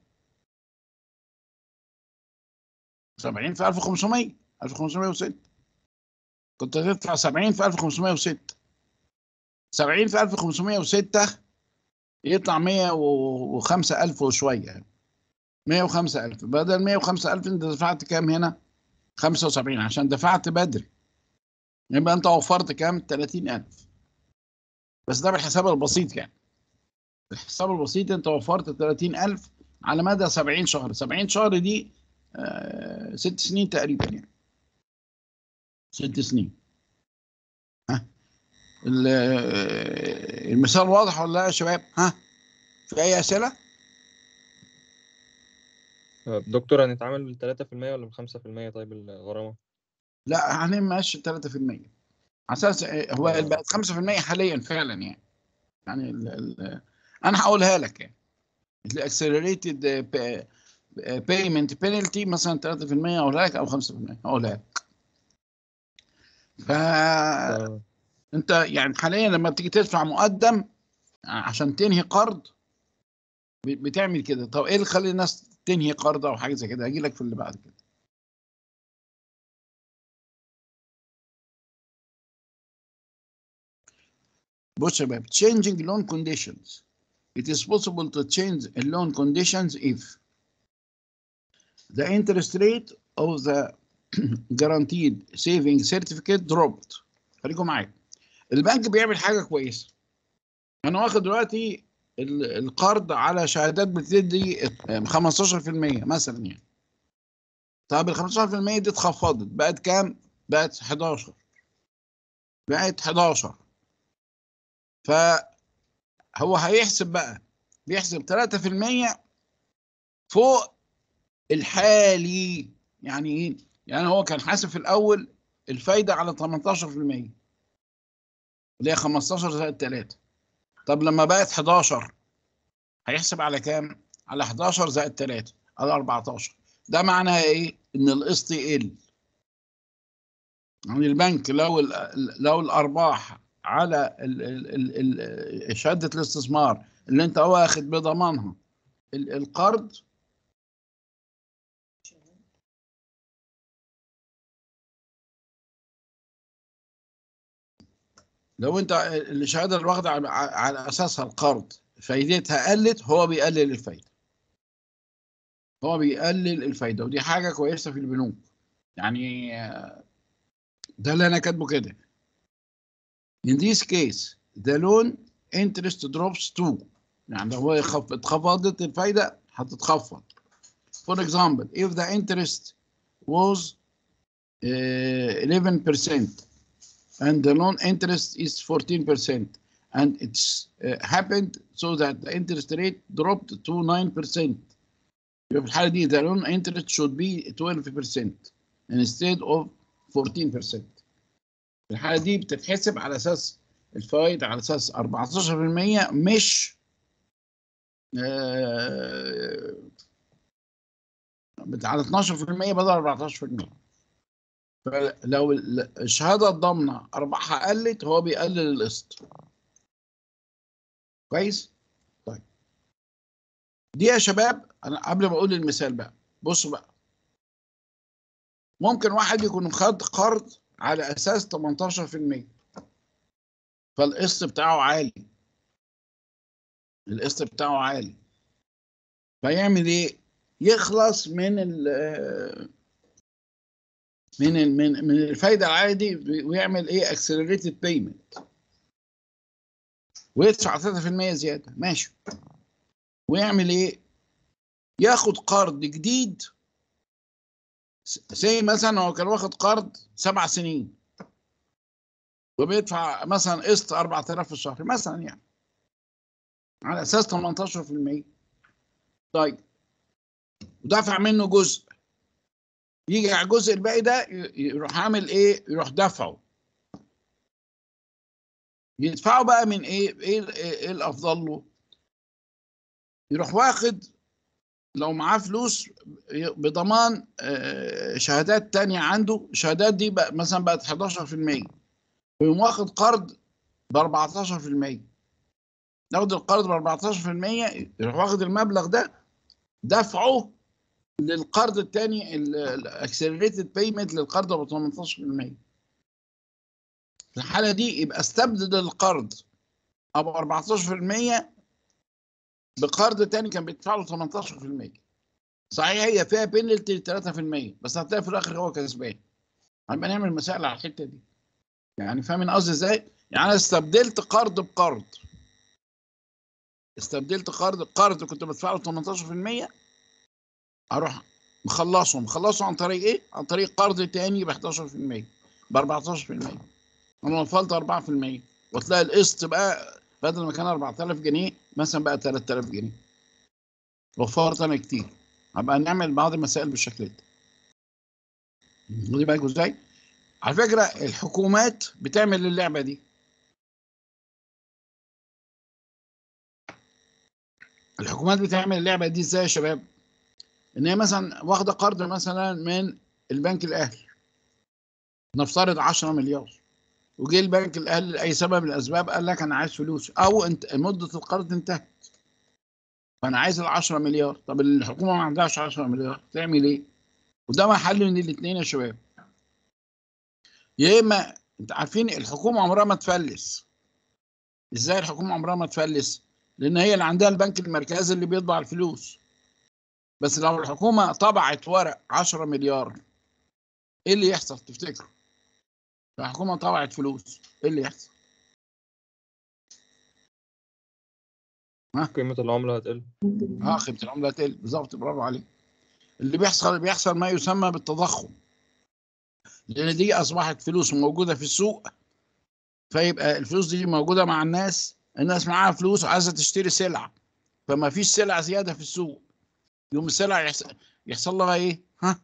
70 في 1500 1506 كنت هتدفع 70 في 1506 70 في 1506 يطلع 105000 وشويه يعني 105000 بدل 105000 انت دفعت كام هنا؟ 75 عشان دفعت بدري يبقى انت وفرت كام؟ 30000 بس ده بالحساب البسيط يعني الحساب البسيط انت وفرت 30000 على مدى 70 شهر 70 شهر دي آه ست سنين تقريبا يعني ست سنين ها ال- آه، المثال واضح ولا لا يا شباب ها في اي اسئله
آه، دكتور هنتعامل بالتلاتة في المية ولا بالخمسة في المية طيب الغرامة؟
لا هنمشي 3% على اساس آه، هو
آه.
بقت 5% حاليا فعلا يعني يعني ال ال انا هقولها لك يعني الاكسلريتد بيمنت بينالتي مثلا 3% اقولها لك او 5% هقولها لك فانت
آه،
يعني حاليا لما بتيجي تدفع مقدم عشان تنهي قرض ب- بتعمل كده طب ايه اللي يخلي الناس تنهي قرض او حاجه زي كده هجي لك في اللي بعد كده بص يا شباب changing loan conditions it is possible to change a loan conditions if the interest rate of the guaranteed saving certificate dropped خليكم معايا البنك بيعمل حاجه كويسه انا واخد دلوقتي ال- القرض على شهادات بتدي 15% مثلا يعني طب ال 15% دي اتخفضت بقت كام؟ بقت 11 بقت 11 فهو هيحسب بقى بيحسب 3% فوق الحالي يعني ايه؟ يعني هو كان حاسب في الاول الفايده على 18% اللي هي 15 زائد 3 طب لما بقت 11 هيحسب على كام؟ على 11 زائد 3 على 14 ده معناها ايه؟ ان القسط يقل يعني البنك لو ال- لو الارباح على ال ال ال شهاده الاستثمار اللي انت واخد بضمانها ال- القرض لو انت الشهاده اللي واخده على, على اساسها القرض فايدتها قلت هو بيقلل الفايده هو بيقلل الفايده ودي حاجه كويسه في البنوك يعني آه، ده اللي انا كاتبه كده in this case the loan interest drops too يعني لو هو يخف- اتخفضت الفايده هتتخفض for example if the interest was uh, 11% and the loan interest is 14% and it's uh, happened so that the interest rate dropped to 9% يبقى في الحالة دي the loan interest should be 12% instead of 14% في الحالة دي بتتحسب على أساس الفوائد على أساس 14% مش آه، بت- على 12% بدل 14% فلو ال- الشهادة الضامنة أرباحها قلت هو بيقلل القسط كويس؟ طيب دي يا شباب أنا قبل ما أقول المثال بقى بصوا بقى ممكن واحد يكون خد قرض على أساس 18% فالقسط بتاعه عالي القسط بتاعه عالي فيعمل إيه؟ يخلص من ال من ال- من من الفايده العادي ويعمل ايه اكسلريتد بيمنت ويدفع 3% زياده ماشي ويعمل ايه ياخد قرض جديد زي مثلا هو كان واخد قرض سبع سنين وبيدفع مثلا قسط 4000 في الشهر مثلا يعني على اساس 18% طيب ودفع منه جزء يجي على الجزء الباقي ده ي- يروح عامل ايه يروح دفعه يدفعه بقى من ايه ايه ال- ايه الافضل له يروح واخد لو معاه فلوس ي- بضمان آه، شهادات تانية عنده الشهادات دي بقى مثلا بقت 11% ويقوم واخد قرض ب 14% ياخد القرض ب 14% يروح واخد المبلغ ده دفعه للقرض الثاني الاكسلريتد بيمنت للقرض ب 18% في الحاله دي يبقى استبدل القرض ابو 14% بقرض تاني كان بيدفع له 18% صحيح هي فيها بينالتي 3% بس هتلاقي في الاخر هو كسبان هنبقى نعمل مسائل على الحته دي يعني فاهمين قصدي ازاي؟ يعني انا استبدلت قرض بقرض استبدلت قرض بقرض كنت بدفع له 18% اروح مخلصه مخلصه عن طريق ايه؟ عن طريق قرض تاني ب 11% ب 14% انا وفرت 4% وتلاقي القسط بقى بدل ما كان 4000 جنيه مثلا بقى 3000 جنيه وفرت انا كتير هبقى نعمل بعض المسائل بالشكل ده ودي بالكم ازاي؟ على فكره الحكومات بتعمل اللعبه دي الحكومات بتعمل اللعبه دي ازاي يا شباب؟ ان هي مثلا واخده قرض مثلا من البنك الاهلي نفترض 10 مليار وجه البنك الاهلي لاي سبب من الاسباب قال لك انا عايز فلوس او انت مده القرض انتهت فانا عايز ال 10 مليار طب الحكومه ما عندهاش 10 مليار تعمل ايه؟ وده حل من الاثنين يا شباب يا اما انت عارفين الحكومه عمرها ما تفلس ازاي الحكومه عمرها ما تفلس؟ لان هي اللي عندها البنك المركزي اللي بيطبع الفلوس بس لو الحكومه طبعت ورق 10 مليار ايه اللي يحصل تفتكروا؟ لو الحكومه طبعت فلوس ايه اللي يحصل؟
قيمة العملة هتقل
اه قيمه العمله تقل بالظبط برافو عليك اللي بيحصل بيحصل ما يسمى بالتضخم لان دي اصبحت فلوس موجوده في السوق فيبقى الفلوس دي موجوده مع الناس الناس معاها فلوس وعايزه تشتري سلع فما فيش سلع زياده في السوق يوم السلع يحصل, يحصل لها ايه ها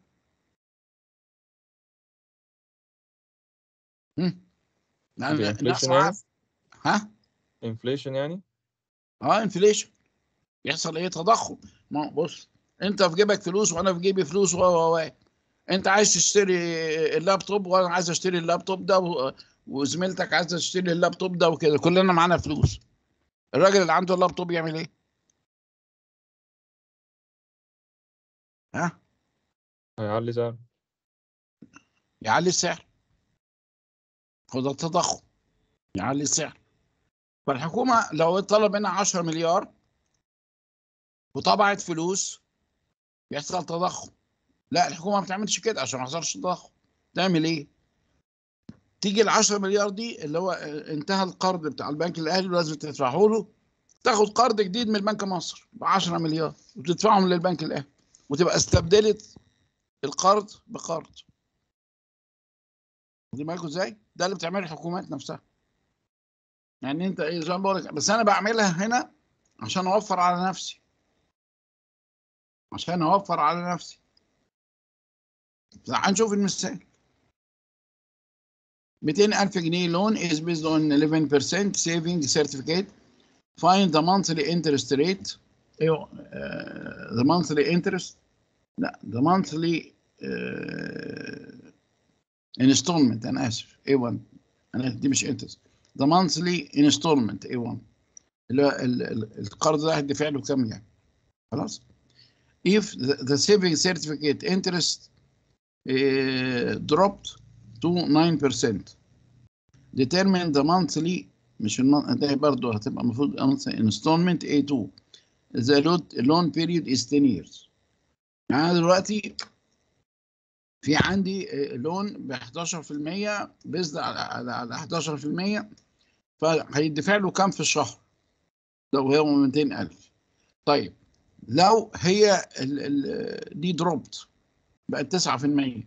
هم؟ يعني
دي
الناس
inflation
معاها
يعني؟
ها
انفليشن يعني
اه انفليشن يحصل ايه تضخم ما بص انت في جيبك فلوس وانا في جيبي فلوس و و و انت عايز تشتري اللابتوب وانا عايز اشتري اللابتوب ده و... وزميلتك عايزه تشتري اللابتوب ده وكده كلنا معانا فلوس الراجل اللي عنده اللابتوب يعمل ايه؟ ها؟
هيعلي سعر
يعلي السعر هو ده التضخم يعلي السعر فالحكومة لو طلب منها 10 مليار وطبعت فلوس يحصل تضخم لا الحكومة ما بتعملش كده عشان ما يحصلش تضخم تعمل ايه؟ تيجي ال 10 مليار دي اللي هو انتهى القرض بتاع البنك الاهلي ولازم تدفعه له تاخد قرض جديد من بنك مصر ب 10 مليار وتدفعهم للبنك الاهلي وتبقى استبدلت القرض بقرض دي بالكم ازاي؟ ده اللي بتعمله الحكومات نفسها يعني انت ايه زي ما بقول لك بس انا بعملها هنا عشان اوفر على نفسي عشان اوفر على نفسي تعال نشوف المثال 200000 جنيه loan is based on 11% saving certificate find the monthly interest rate ايوه uh, the monthly interest لا the monthly uh, installment انا اسف A1 انا دي مش interest the monthly installment A1 اللي هو ال- ال- القرض ده هيدفع له كام يعني خلاص if the, the saving certificate interest uh, dropped to 9% determine the monthly مش المن... ده برضه هتبقى المفروض monthly installment A2 the loan, loan period is 10 years يعني أنا دلوقتي في عندي لون ب 11% بيزد على على على 11% فهيدفع له كام في الشهر لو هو 200000 طيب لو هي ال ال دي دروبت بقت 9%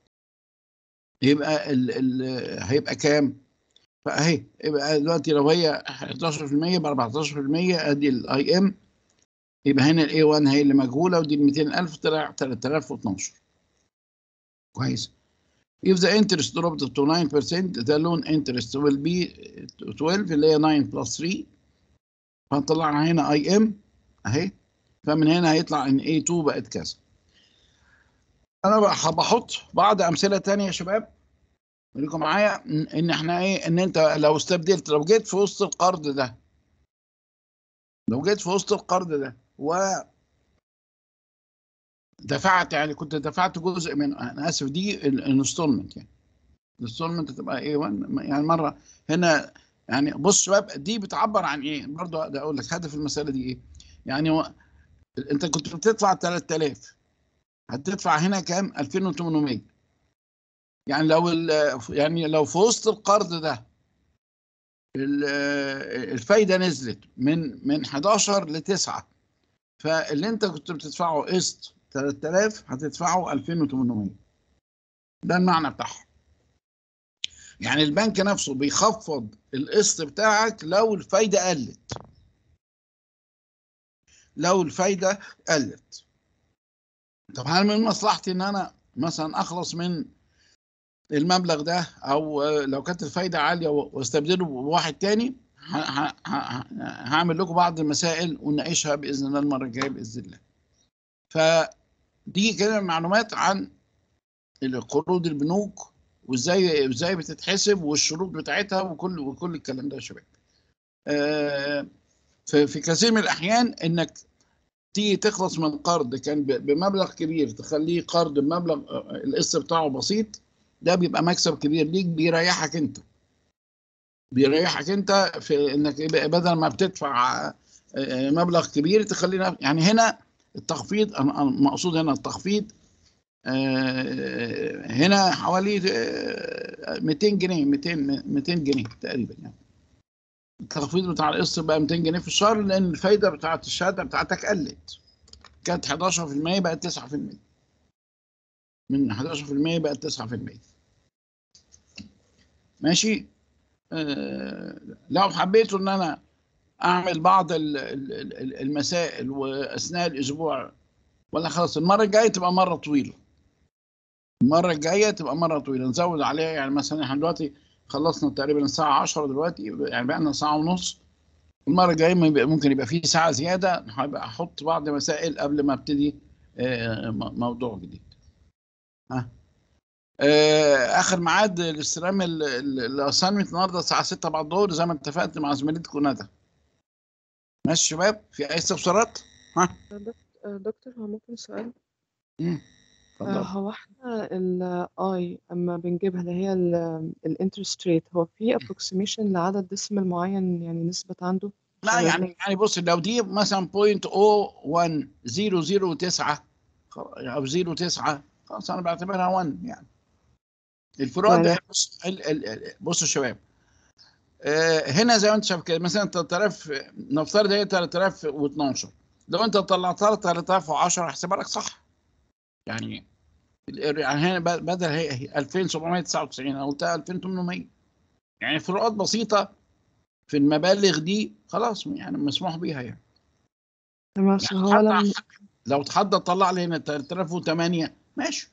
يبقى ال ال هيبقى كام؟ فاهي يبقى دلوقتي لو هي 11% ب 14% ادي الاي ام يبقى هنا الاي 1 هي اللي مجهوله ودي ال 200000 طلع 3012 كويس if the interest dropped to 9% the loan interest will be 12 اللي هي 9 plus 3 فهنطلع هنا اي ام اهي فمن هنا هيطلع ان A2 بقت كذا انا بقى بحط بعض امثله تانية يا شباب خليكم معايا ان إن احنا ايه ان انت لو استبدلت لو جيت في وسط القرض ده لو جيت في وسط القرض ده و دفعت يعني كنت دفعت جزء من انا اسف دي الانستولمنت يعني الانستولمنت تبقى ايه يعني مره هنا يعني بص شباب دي بتعبر عن ايه برضه ده اقول لك هدف المساله دي ايه يعني و... انت كنت بتدفع 3000 هتدفع هنا كام 2800 يعني لو ال... يعني لو في وسط القرض ده ال- الفايده نزلت من من 11 ل 9 فاللي انت كنت بتدفعه قسط 3000 هتدفعه 2800 ده المعنى بتاعها يعني البنك نفسه بيخفض القسط بتاعك لو الفايده قلت لو الفايده قلت طب هل من مصلحتي ان انا مثلا اخلص من المبلغ ده او لو كانت الفايده عاليه واستبدله بواحد تاني ه- ه- ه- هعمل لكم بعض المسائل ونناقشها باذن الله المره الجايه باذن الله. فدي كده معلومات عن قروض البنوك وازاي ازاي بتتحسب والشروط بتاعتها وكل وكل الكلام ده يا شباب. آه، في في كثير من الاحيان انك تيجي تخلص من قرض كان ب- بمبلغ كبير تخليه قرض بمبلغ آه، القسط بتاعه بسيط ده بيبقى مكسب كبير ليك بيريحك انت بيريحك انت في انك يبقى بدل ما بتدفع آه، آه، مبلغ كبير تخلينا يعني هنا التخفيض أنا- أنا مقصود هنا التخفيض آه، هنا حوالي آه، 200 جنيه 200 200 جنيه تقريبا يعني التخفيض بتاع القسط بقى 200 جنيه في الشهر لان الفايده بتاعت الشهاده بتاعتك قلت كانت 11% بقت 9% من 11% بقت 9% ماشي آه لو حبيت ان انا اعمل بعض ال- ال- ال- المسائل واثناء الاسبوع ولا خلاص المره الجايه تبقى مره طويله المره الجايه تبقى مره طويله نزود عليها يعني مثلا احنا دلوقتي خلصنا تقريبا الساعه 10 دلوقتي يعني بقى لنا ساعه ونص المره الجايه ما يبقى- ممكن يبقى في ساعه زياده هبقى احط بعض مسائل قبل ما ابتدي آه، م- موضوع جديد ها آه، اخر ميعاد لاستلام الاساينمنت النهارده الساعه 6 بعد الظهر زي ما اتفقت مع زميلتكم ندى ماشي يا شباب في اي استفسارات ها
دك- آه، دكتور هو ممكن سؤال
مم.
آه،
اتفضل
هو احنا ال I اما بنجيبها اللي هي ال interest rate هو في approximation لعدد ديسمال معين يعني نثبت عنده
لا
ولا
يعني يعني بص لو دي مثلا بوينت او 1009 او 09 خلاص انا بعتبرها 1 يعني الفروق
يعني-
ده بص ال- ال- ال- بصوا يا شباب آه، هنا زي ما انت شايف كده مثلا 3000 نفترض هي 3012 لو انت طلعتها 3010 احسبها لك صح يعني ال- يعني هنا ب- بدل هي هي 2799 او قلتها 2800 يعني فروقات بسيطه في المبالغ دي خلاص يعني مسموح بيها يعني
تمام أصل
يعني
هو
حتى
لما
لو تحدى طلع لي هنا 3008 ماشي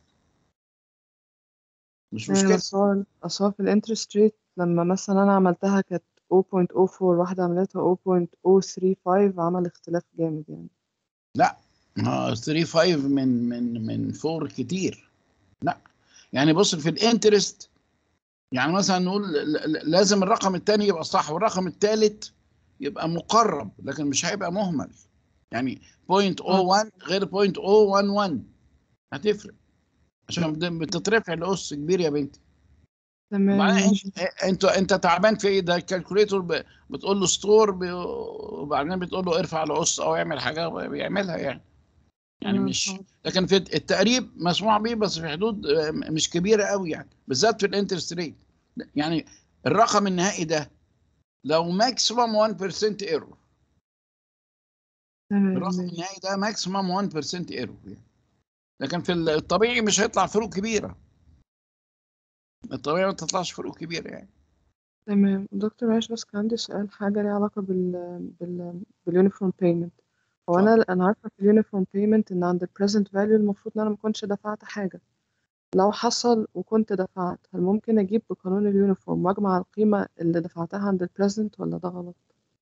مش
يعني
مشكله
بس هو أصل هو في ال interest rate لما مثلا أنا عملتها كانت 0.04 واحدة عملتها 0.035 عمل اختلاف جامد يعني
لا ما 35 من من من 4 كتير لا يعني بص في الانترست يعني مثلا نقول ل- ل- لازم الرقم الثاني يبقى صح والرقم الثالث يبقى مقرب لكن مش هيبقى مهمل يعني 0.01 غير 0.011 هتفرق عشان بت- بتترفع لأس كبير يا بنتي
تمام
وبعدين
ماشي
انت انت انت تعبان في ايه ده الكالكوليتور ب- بتقول له ستور ب- وبعدين بتقول له ارفع لأس او اعمل حاجه بيعملها يعني يعني
تمام
مش
حاضر.
لكن في التقريب مسموح بيه بس في حدود آه، مش كبيره قوي يعني بالذات في الانترست ريت يعني الرقم النهائي ده لو ماكسيمم 1% ايرور
تمام
الرقم
ماشي
النهائي ده ماكسيمم 1% ايرور يعني لكن في الطبيعي مش هيطلع فروق كبيره الطبيعي ما تطلعش فروق كبيره يعني
تمام دكتور معلش بس كان عندي سؤال حاجة ليها علاقة بال بال باليونيفورم بيمنت هو أنا أنا عارفة في اليونيفورم بيمنت إن عند البريزنت فاليو المفروض إن أنا ما كنتش دفعت حاجة لو حصل وكنت دفعت هل ممكن أجيب بقانون اليونيفورم وأجمع القيمة اللي دفعتها عند البريزنت ولا ده غلط؟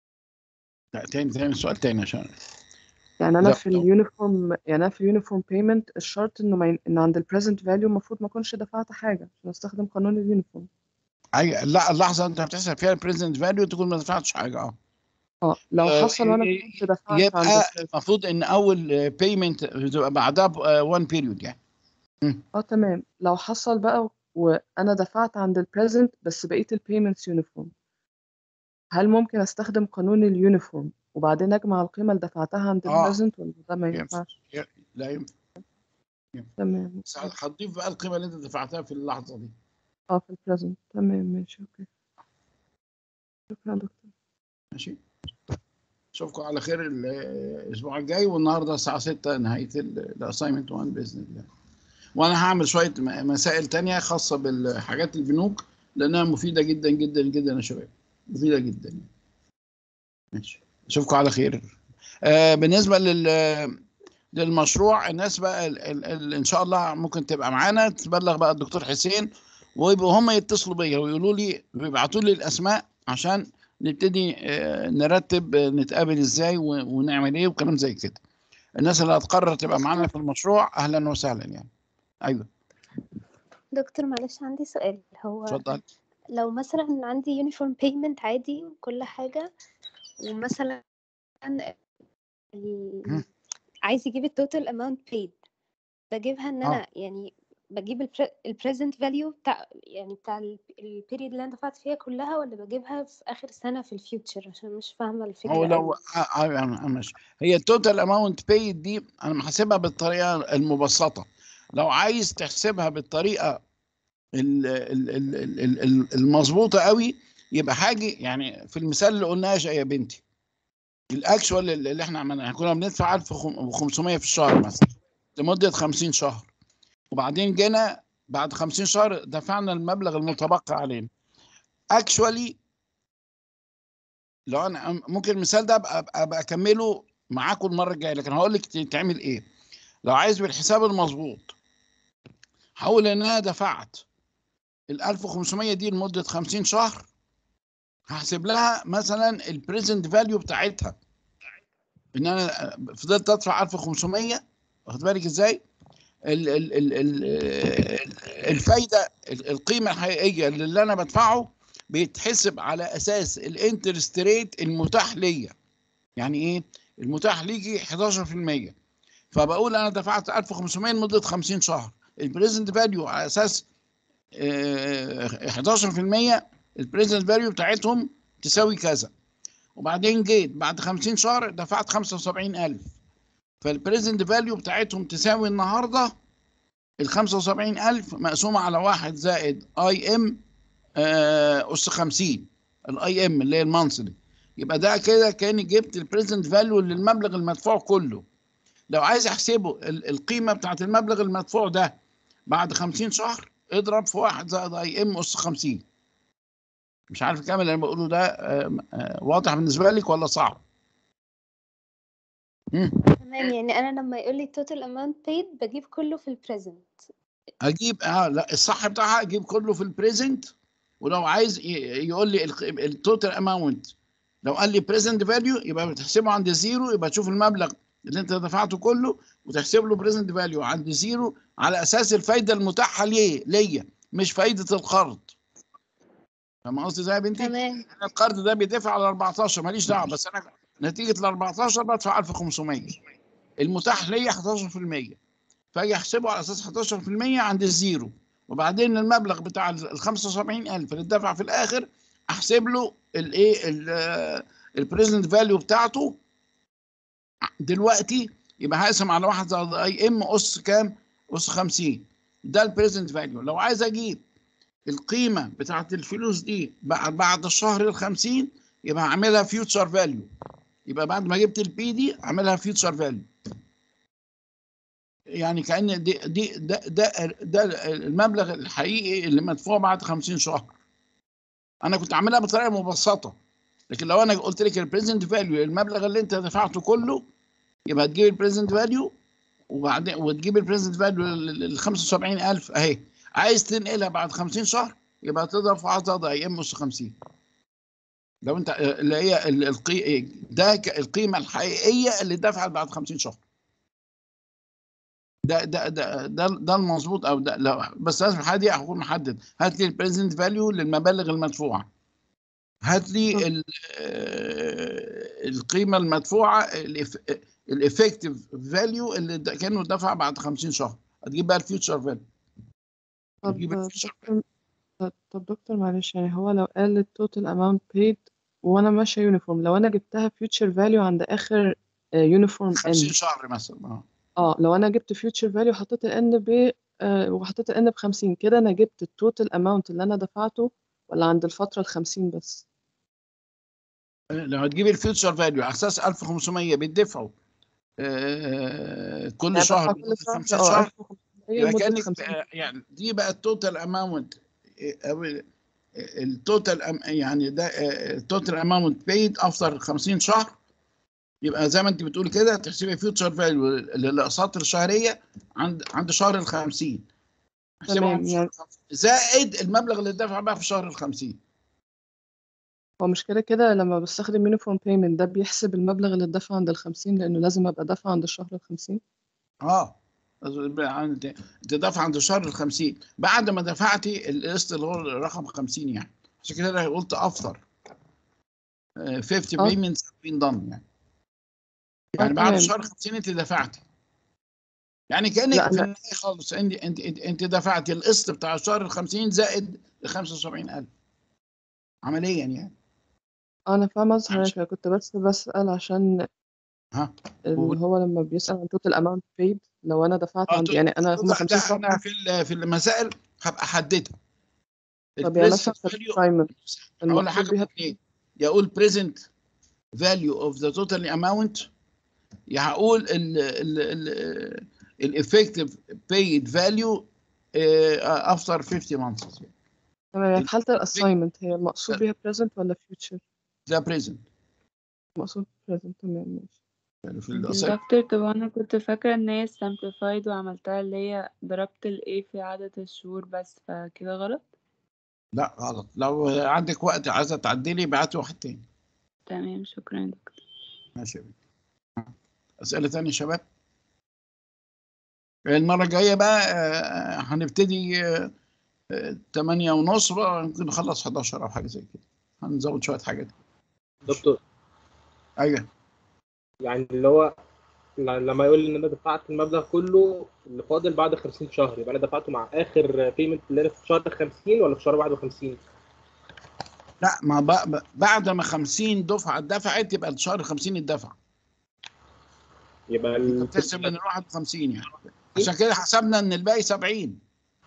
لا تاني تاني سؤال تاني عشان
يعني أنا
لا
في اليونيفورم يعني أنا في اليونيفورم بيمنت الشرط إنه ما ين... إن عند البريزنت فاليو المفروض ما أكونش دفعت حاجة عشان أستخدم قانون اليونيفورم
أي لا اللحظه انت بتحسب فيها البريزنت فاليو تكون ما دفعتش حاجه اه
اه لو
آه،
حصل وأنا
ي-
كنت دفعت عند
يبقى
البريزنت
المفروض ان اول بيمنت بتبقى بعدها 1 بيريود يعني
اه تمام لو حصل بقى وانا دفعت عند البريزنت بس بقيت البيمنتس يونيفورم هل ممكن استخدم قانون اليونيفورم وبعدين اجمع القيمة اللي دفعتها عند
اه
البريزنت ولا ده ما
ينفع
ينفعش
ي- لا ينفع
تمام
بس
اوكي
هتضيف بقى القيمه اللي انت دفعتها في اللحظه دي
اه في البريزنت تمام ماشي اوكي شكرا يا دكتور
ماشي اشوفكم على خير ال- الاسبوع الجاي والنهارده الساعه 6 نهايه الاساينمنت 1 باذن الله وانا هعمل شويه م- مسائل تانية خاصه بالحاجات البنوك لانها مفيده جدا جدا جدا يا شباب مفيده جدا يعني. ماشي اشوفكم على خير آه بالنسبه لل للمشروع الناس بقى ال ال ال ان شاء الله ممكن تبقى معانا تبلغ بقى الدكتور حسين ويبقوا هم يتصلوا بيا ويقولوا لي ويبعتوا لي الاسماء عشان نبتدي آه، نرتب آه، نتقابل ازاي و- ونعمل ايه وكلام زي كده الناس اللي هتقرر تبقى معانا في المشروع اهلا وسهلا يعني ايوه
دكتور معلش عندي سؤال هو
اتفضل
لو مثلا عندي يونيفورم بيمنت عادي وكل حاجة ومثلا ال-
مم.
عايز يجيب التوتال اماونت paid بجيبها ان
آه.
انا يعني بجيب البريزنت فاليو بتاع يعني بتاع البيريد اللي انا دفعت فيها كلها ولا بجيبها في اخر سنه في الفيوتشر عشان مش فاهمه الفكره
هو لو
أوي.
آه، آه، آه، ماشي هي التوتال اماونت بايد دي انا محاسبها بالطريقه المبسطه لو عايز تحسبها بالطريقه ال- ال- ال- ال- ال- ال- المظبوطه قوي يبقى حاجه يعني في المثال اللي قلناه يا بنتي الاكشوال اللي اللي احنا عملناه إحنا كنا بندفع 1500 في الشهر مثلا لمده 50 شهر وبعدين جينا بعد 50 شهر دفعنا المبلغ المتبقى علينا اكشوالي لو انا ممكن المثال ده ابقى ابقى اكمله معاكم المره الجايه لكن هقول لك تعمل ايه لو عايز بالحساب المظبوط هقول ان انا دفعت ال 1500 دي لمده 50 شهر هحسب لها مثلا البريزنت فاليو بتاعتها ان انا فضلت ادفع 1500 واخد بالك ازاي ال ال ال ال الفايده القيمه الحقيقيه اللي انا بدفعه بيتحسب على اساس الانترست ريت المتاح ليا يعني ايه المتاح ليكي 11% فبقول انا دفعت 1500 لمده 50 شهر البريزنت فاليو على اساس آه، 11% البريزنت فاليو بتاعتهم تساوي كذا وبعدين جيت بعد 50 شهر دفعت 75000 فالبريزنت فاليو بتاعتهم تساوي النهارده ال 75000 مقسومه على 1 زائد اي ام اس 50 الاي ام اللي هي المانثلي يبقى ده كده كاني جبت البريزنت فاليو للمبلغ المدفوع كله لو عايز احسبه ال- القيمه بتاعت المبلغ المدفوع ده بعد 50 شهر اضرب في 1 زائد اي ام اس 50 مش عارف الكلام اللي انا بقوله ده آه، آه، واضح بالنسبه لك ولا صعب؟ مم.
تمام يعني انا لما يقول لي total amount paid بجيب كله في البريزنت
اجيب اه لا الصح بتاعها اجيب كله في البريزنت ولو عايز ي- يقول لي التوتال اماونت لو قال لي بريزنت فاليو يبقى بتحسبه عند زيرو يبقى تشوف المبلغ اللي انت دفعته كله وتحسب له بريزنت فاليو عند زيرو على اساس الفايده المتاحه ليه ليا مش فايده القرض فاهم قصدي ازاي يا بنتي؟
تمام
أنا القرض ده بيدفع على 14 ماليش دعوه بس انا نتيجه ال 14 بدفع 1500 المتاح ليا 11% فاجي احسبه على اساس 11% عند الزيرو وبعدين المبلغ بتاع ال 75000 اللي اتدفع في الاخر احسب له الايه البريزنت فاليو بتاعته دلوقتي يبقى هقسم على 1 زائد اي ام اس كام؟ اس 50 ده البريزنت فاليو لو عايز اجيب القيمه بتاعت الفلوس دي بعد بعد الشهر ال 50 يبقى هعملها فيوتشر فاليو يبقى بعد ما جبت البي دي اعملها فيوتشر فاليو يعني كان دي دي ده ده ده المبلغ الحقيقي اللي مدفوع بعد 50 شهر انا كنت عاملها بطريقه مبسطه لكن لو انا قلت لك البريزنت فاليو المبلغ اللي انت دفعته كله يبقى تجيب البريزنت فاليو وبعدين وتجيب البريزنت فاليو ال 75000 اهي عايز تنقلها بعد 50 شهر يبقى تضرب في 10 زائد اي ام اس 50 لو انت اللي هي ال- القي... ده ك- القيمه الحقيقيه اللي دفعت بعد 50 شهر ده ده ده ده, ده المظبوط او ده لو بس لازم الحاجه دي هكون محدد هات لي البريزنت فاليو للمبالغ المدفوعه هات لي ال- آه، القيمه المدفوعه الافكتيف فاليو اللي د- كانه دفع بعد 50 شهر هتجيب بقى الفيوتشر فاليو
طب
هتجيب الفيوتشر
دكتور طب- طب دكتور معلش يعني هو لو قال التوتال اماونت paid وانا ماشيه يونيفورم لو انا جبتها فيوتشر فاليو عند اخر يونيفورم
50
ان
شهر مثلا اه
اه لو انا جبت فيوتشر فاليو حطيت الان ب آه وحطيت الان ب 50 كده انا جبت التوتال اماونت اللي انا دفعته ولا عند الفتره ال 50 بس
لو هتجيب الفيوتشر فاليو على اساس 1500 بيدفعوا آه، كل
يعني
شهر
بدفع كل
لمدة
شهر
50
اه
شهر
1500
يبقى
لمده
كانك
50
بقى- يعني دي بقى التوتال اماونت او التوتال يعني ده التوتال اماونت بيد افتر 50 شهر يبقى زي ما انت بتقول كده تحسبي فيوتشر فاليو للاقساط الشهريه عند عند شهر ال 50 احسبها
تمام
عند شهر
يعني
ال 50 زائد المبلغ اللي دفع بقى في شهر ال 50
هو مش كده كده لما بستخدم يونيفورم بيمنت ده بيحسب المبلغ اللي اتدفع عند ال 50 لانه لازم ابقى دافع عند الشهر ال 50
اه انت انت دافع عند شهر ال 50 بعد ما دفعتي القسط اللي هو رقم 50 يعني عشان كده انا قلت افطر 50
اه
payments have been done يعني يعني بعد
تمام.
شهر 50 انت دفعتي يعني كانك
لا،
في
لا.
النهايه خالص انت انت انت, انت دفعتي القسط بتاع الشهر ال 50 زائد ال 75000 عمليا يعني
انا فاهمه قصدي
معلش.
حضرتك أنا كنت بس بسأل عشان
ها
اللي
قول.
هو لما بيسأل عن total amount paid لو انا دفعت
اه
عند يعني انا هم
ده
50
ده انا
صفحة
في ال- في المسائل هبقى احددها
طب يعني
البريزنت
مثلا في
فاليو
الاساينمنت
هقول
المقصود
حاجه
بيها
اثنين يا اقول present value of the total amount يا هقول ال ال ال الeffective paid value uh, after 50 months
تمام يعني
ال-
في حالة الاساينمنت هي المقصود بيها present ولا future؟
ده present
المقصود present تمام ماشي
يعني في الأساس
دكتور طب انا كنت فاكرة ان هي simplified وعملتها اللي هي ضربت ال A في عدد الشهور بس فكده غلط
لا غلط لو عندك وقت عايزه تعدلي بعتي واحد تاني
تمام شكرا يا دكتور
ماشي يا بنتي اسئله تانية يا شباب المره الجايه بقى آه، هنبتدي آه، آه، تمانية ونص بقى ممكن نخلص 11 او حاجه زي كده هنزود شويه حاجات
دكتور
ايوه
يعني اللي هو ل- لما يقول ان انا دفعت المبلغ كله اللي فاضل بعد 50 شهر يبقى انا دفعته مع اخر بيمنت اللي انا في شهر 50 ولا في شهر 51
لا ما بق- بعد ما 50 دفعه اتدفعت يبقى الشهر 50 اتدفع
يبقى
انت
ال-
بتحسب من ال 51 يعني عشان كده حسبنا ان الباقي 70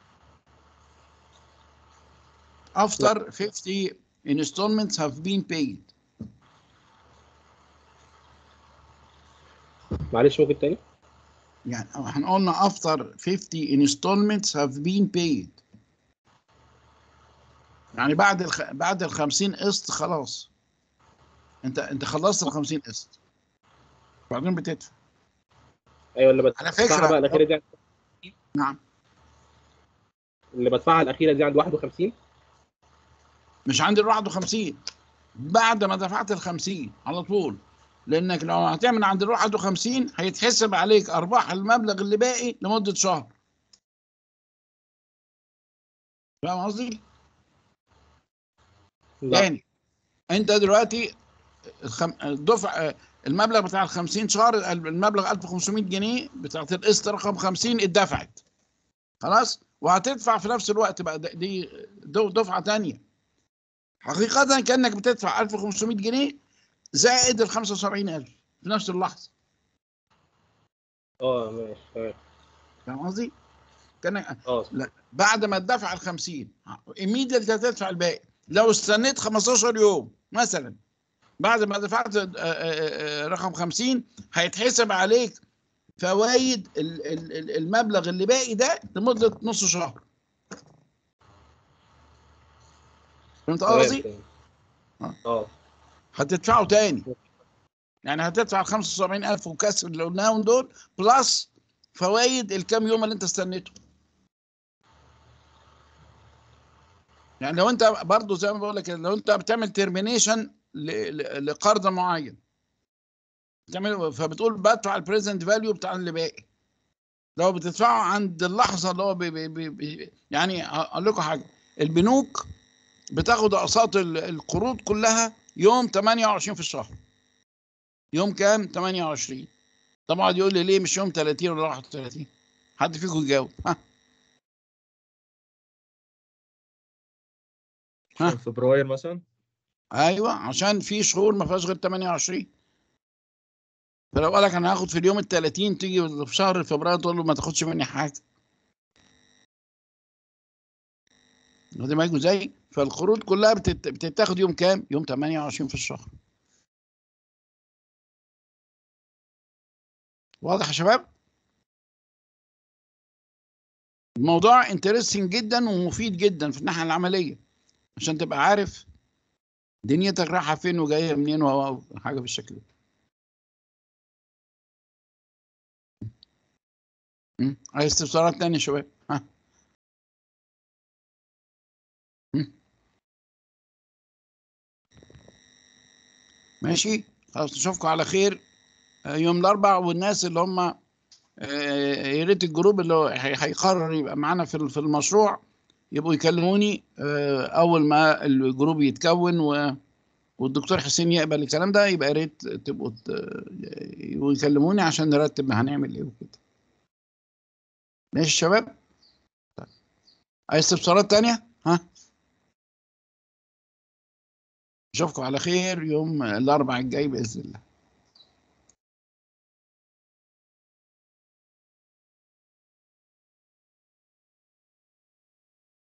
after 50 installments have been paid
معلش ممكن تاني
يعني احنا قلنا after 50 installments have been paid يعني بعد الخ... بعد ال 50 قسط خلاص انت انت خلصت ال 50 قسط بعدين بتدفع
ايوه اللي
على
بدفعها
فكرة-
بقى الاخيره دي عند-
نعم
اللي بدفعها الاخيره دي عند 51
مش عند ال 51 بعد ما دفعت ال 50 على طول لانك لو هتعمل عند ال 51 هيتحسب عليك ارباح المبلغ اللي باقي لمده شهر فاهم قصدي؟
لا
تاني انت دلوقتي الخم... الدفع المبلغ بتاع ال 50 شهر المبلغ 1500 جنيه بتاعت القسط رقم 50 اتدفعت خلاص وهتدفع في نفس الوقت بقى ده- دي دو- دفعه تانية حقيقة كأنك بتدفع 1500 جنيه زائد ال 75000 في نفس اللحظة
اه ماشي تمام
فاهم قصدي؟ كأنك
اه
لا بعد ما تدفع ال 50 immediately هتدفع الباقي لو استنيت 15 يوم مثلا بعد ما دفعت آه، آه، آه، رقم 50 هيتحسب عليك فوائد ال- ال- ال- المبلغ اللي باقي ده لمدة نص شهر فهمت
تمام
قصدي؟
تمام.
آه.
اه
هتدفعه تاني يعني هتدفع ال 75000 وكسر اللي قلناهم دول بلس فوائد الكام يوم اللي انت استنيته يعني لو انت برضو زي ما بقول لك لو انت بتعمل ترمينيشن لقرض معين بتعمل فبتقول بدفع البريزنت فاليو بتاع اللي باقي لو بتدفعه عند اللحظه اللي هو بي بي بي بي يعني اقول لكم حاجه البنوك بتاخد اقساط ال- القروض كلها يوم 28 في الشهر يوم كام 28 طبعا يقول لي ليه مش يوم 30 ولا 31 حد فيكم يجاوب ها ها.
عشان فبراير مثلا
ايوه عشان في شهور ما فيهاش غير 28 فلو قال لك انا هاخد في اليوم ال 30 تيجي في شهر فبراير تقول له ما تاخدش مني حاجه واخد بالكم ازاي؟ فالقروض كلها بتت- بتتاخد يوم كام؟ يوم 28 في الشهر. واضح يا شباب؟ الموضوع انترستنج جدا ومفيد جدا في الناحيه العمليه عشان تبقى عارف دنيتك رايحه فين وجايه منين وحاجه بالشكل ده. مم. عايز استفسارات تانية يا شباب؟ ها؟ مم. ماشي خلاص نشوفكم على خير آه، يوم الاربعاء والناس اللي هم آه، يا ريت الجروب اللي هو هي- هيقرر يبقى معانا في في المشروع يبقوا يكلموني آه، اول ما الجروب يتكون و والدكتور حسين يقبل الكلام ده يبقى يا ريت تبقوا ت- ويكلموني عشان نرتب هنعمل ايه وكده ماشي يا شباب طيب. عايز استفسارات تانية ها اشوفكم على خير يوم الاربعاء الجاي باذن الله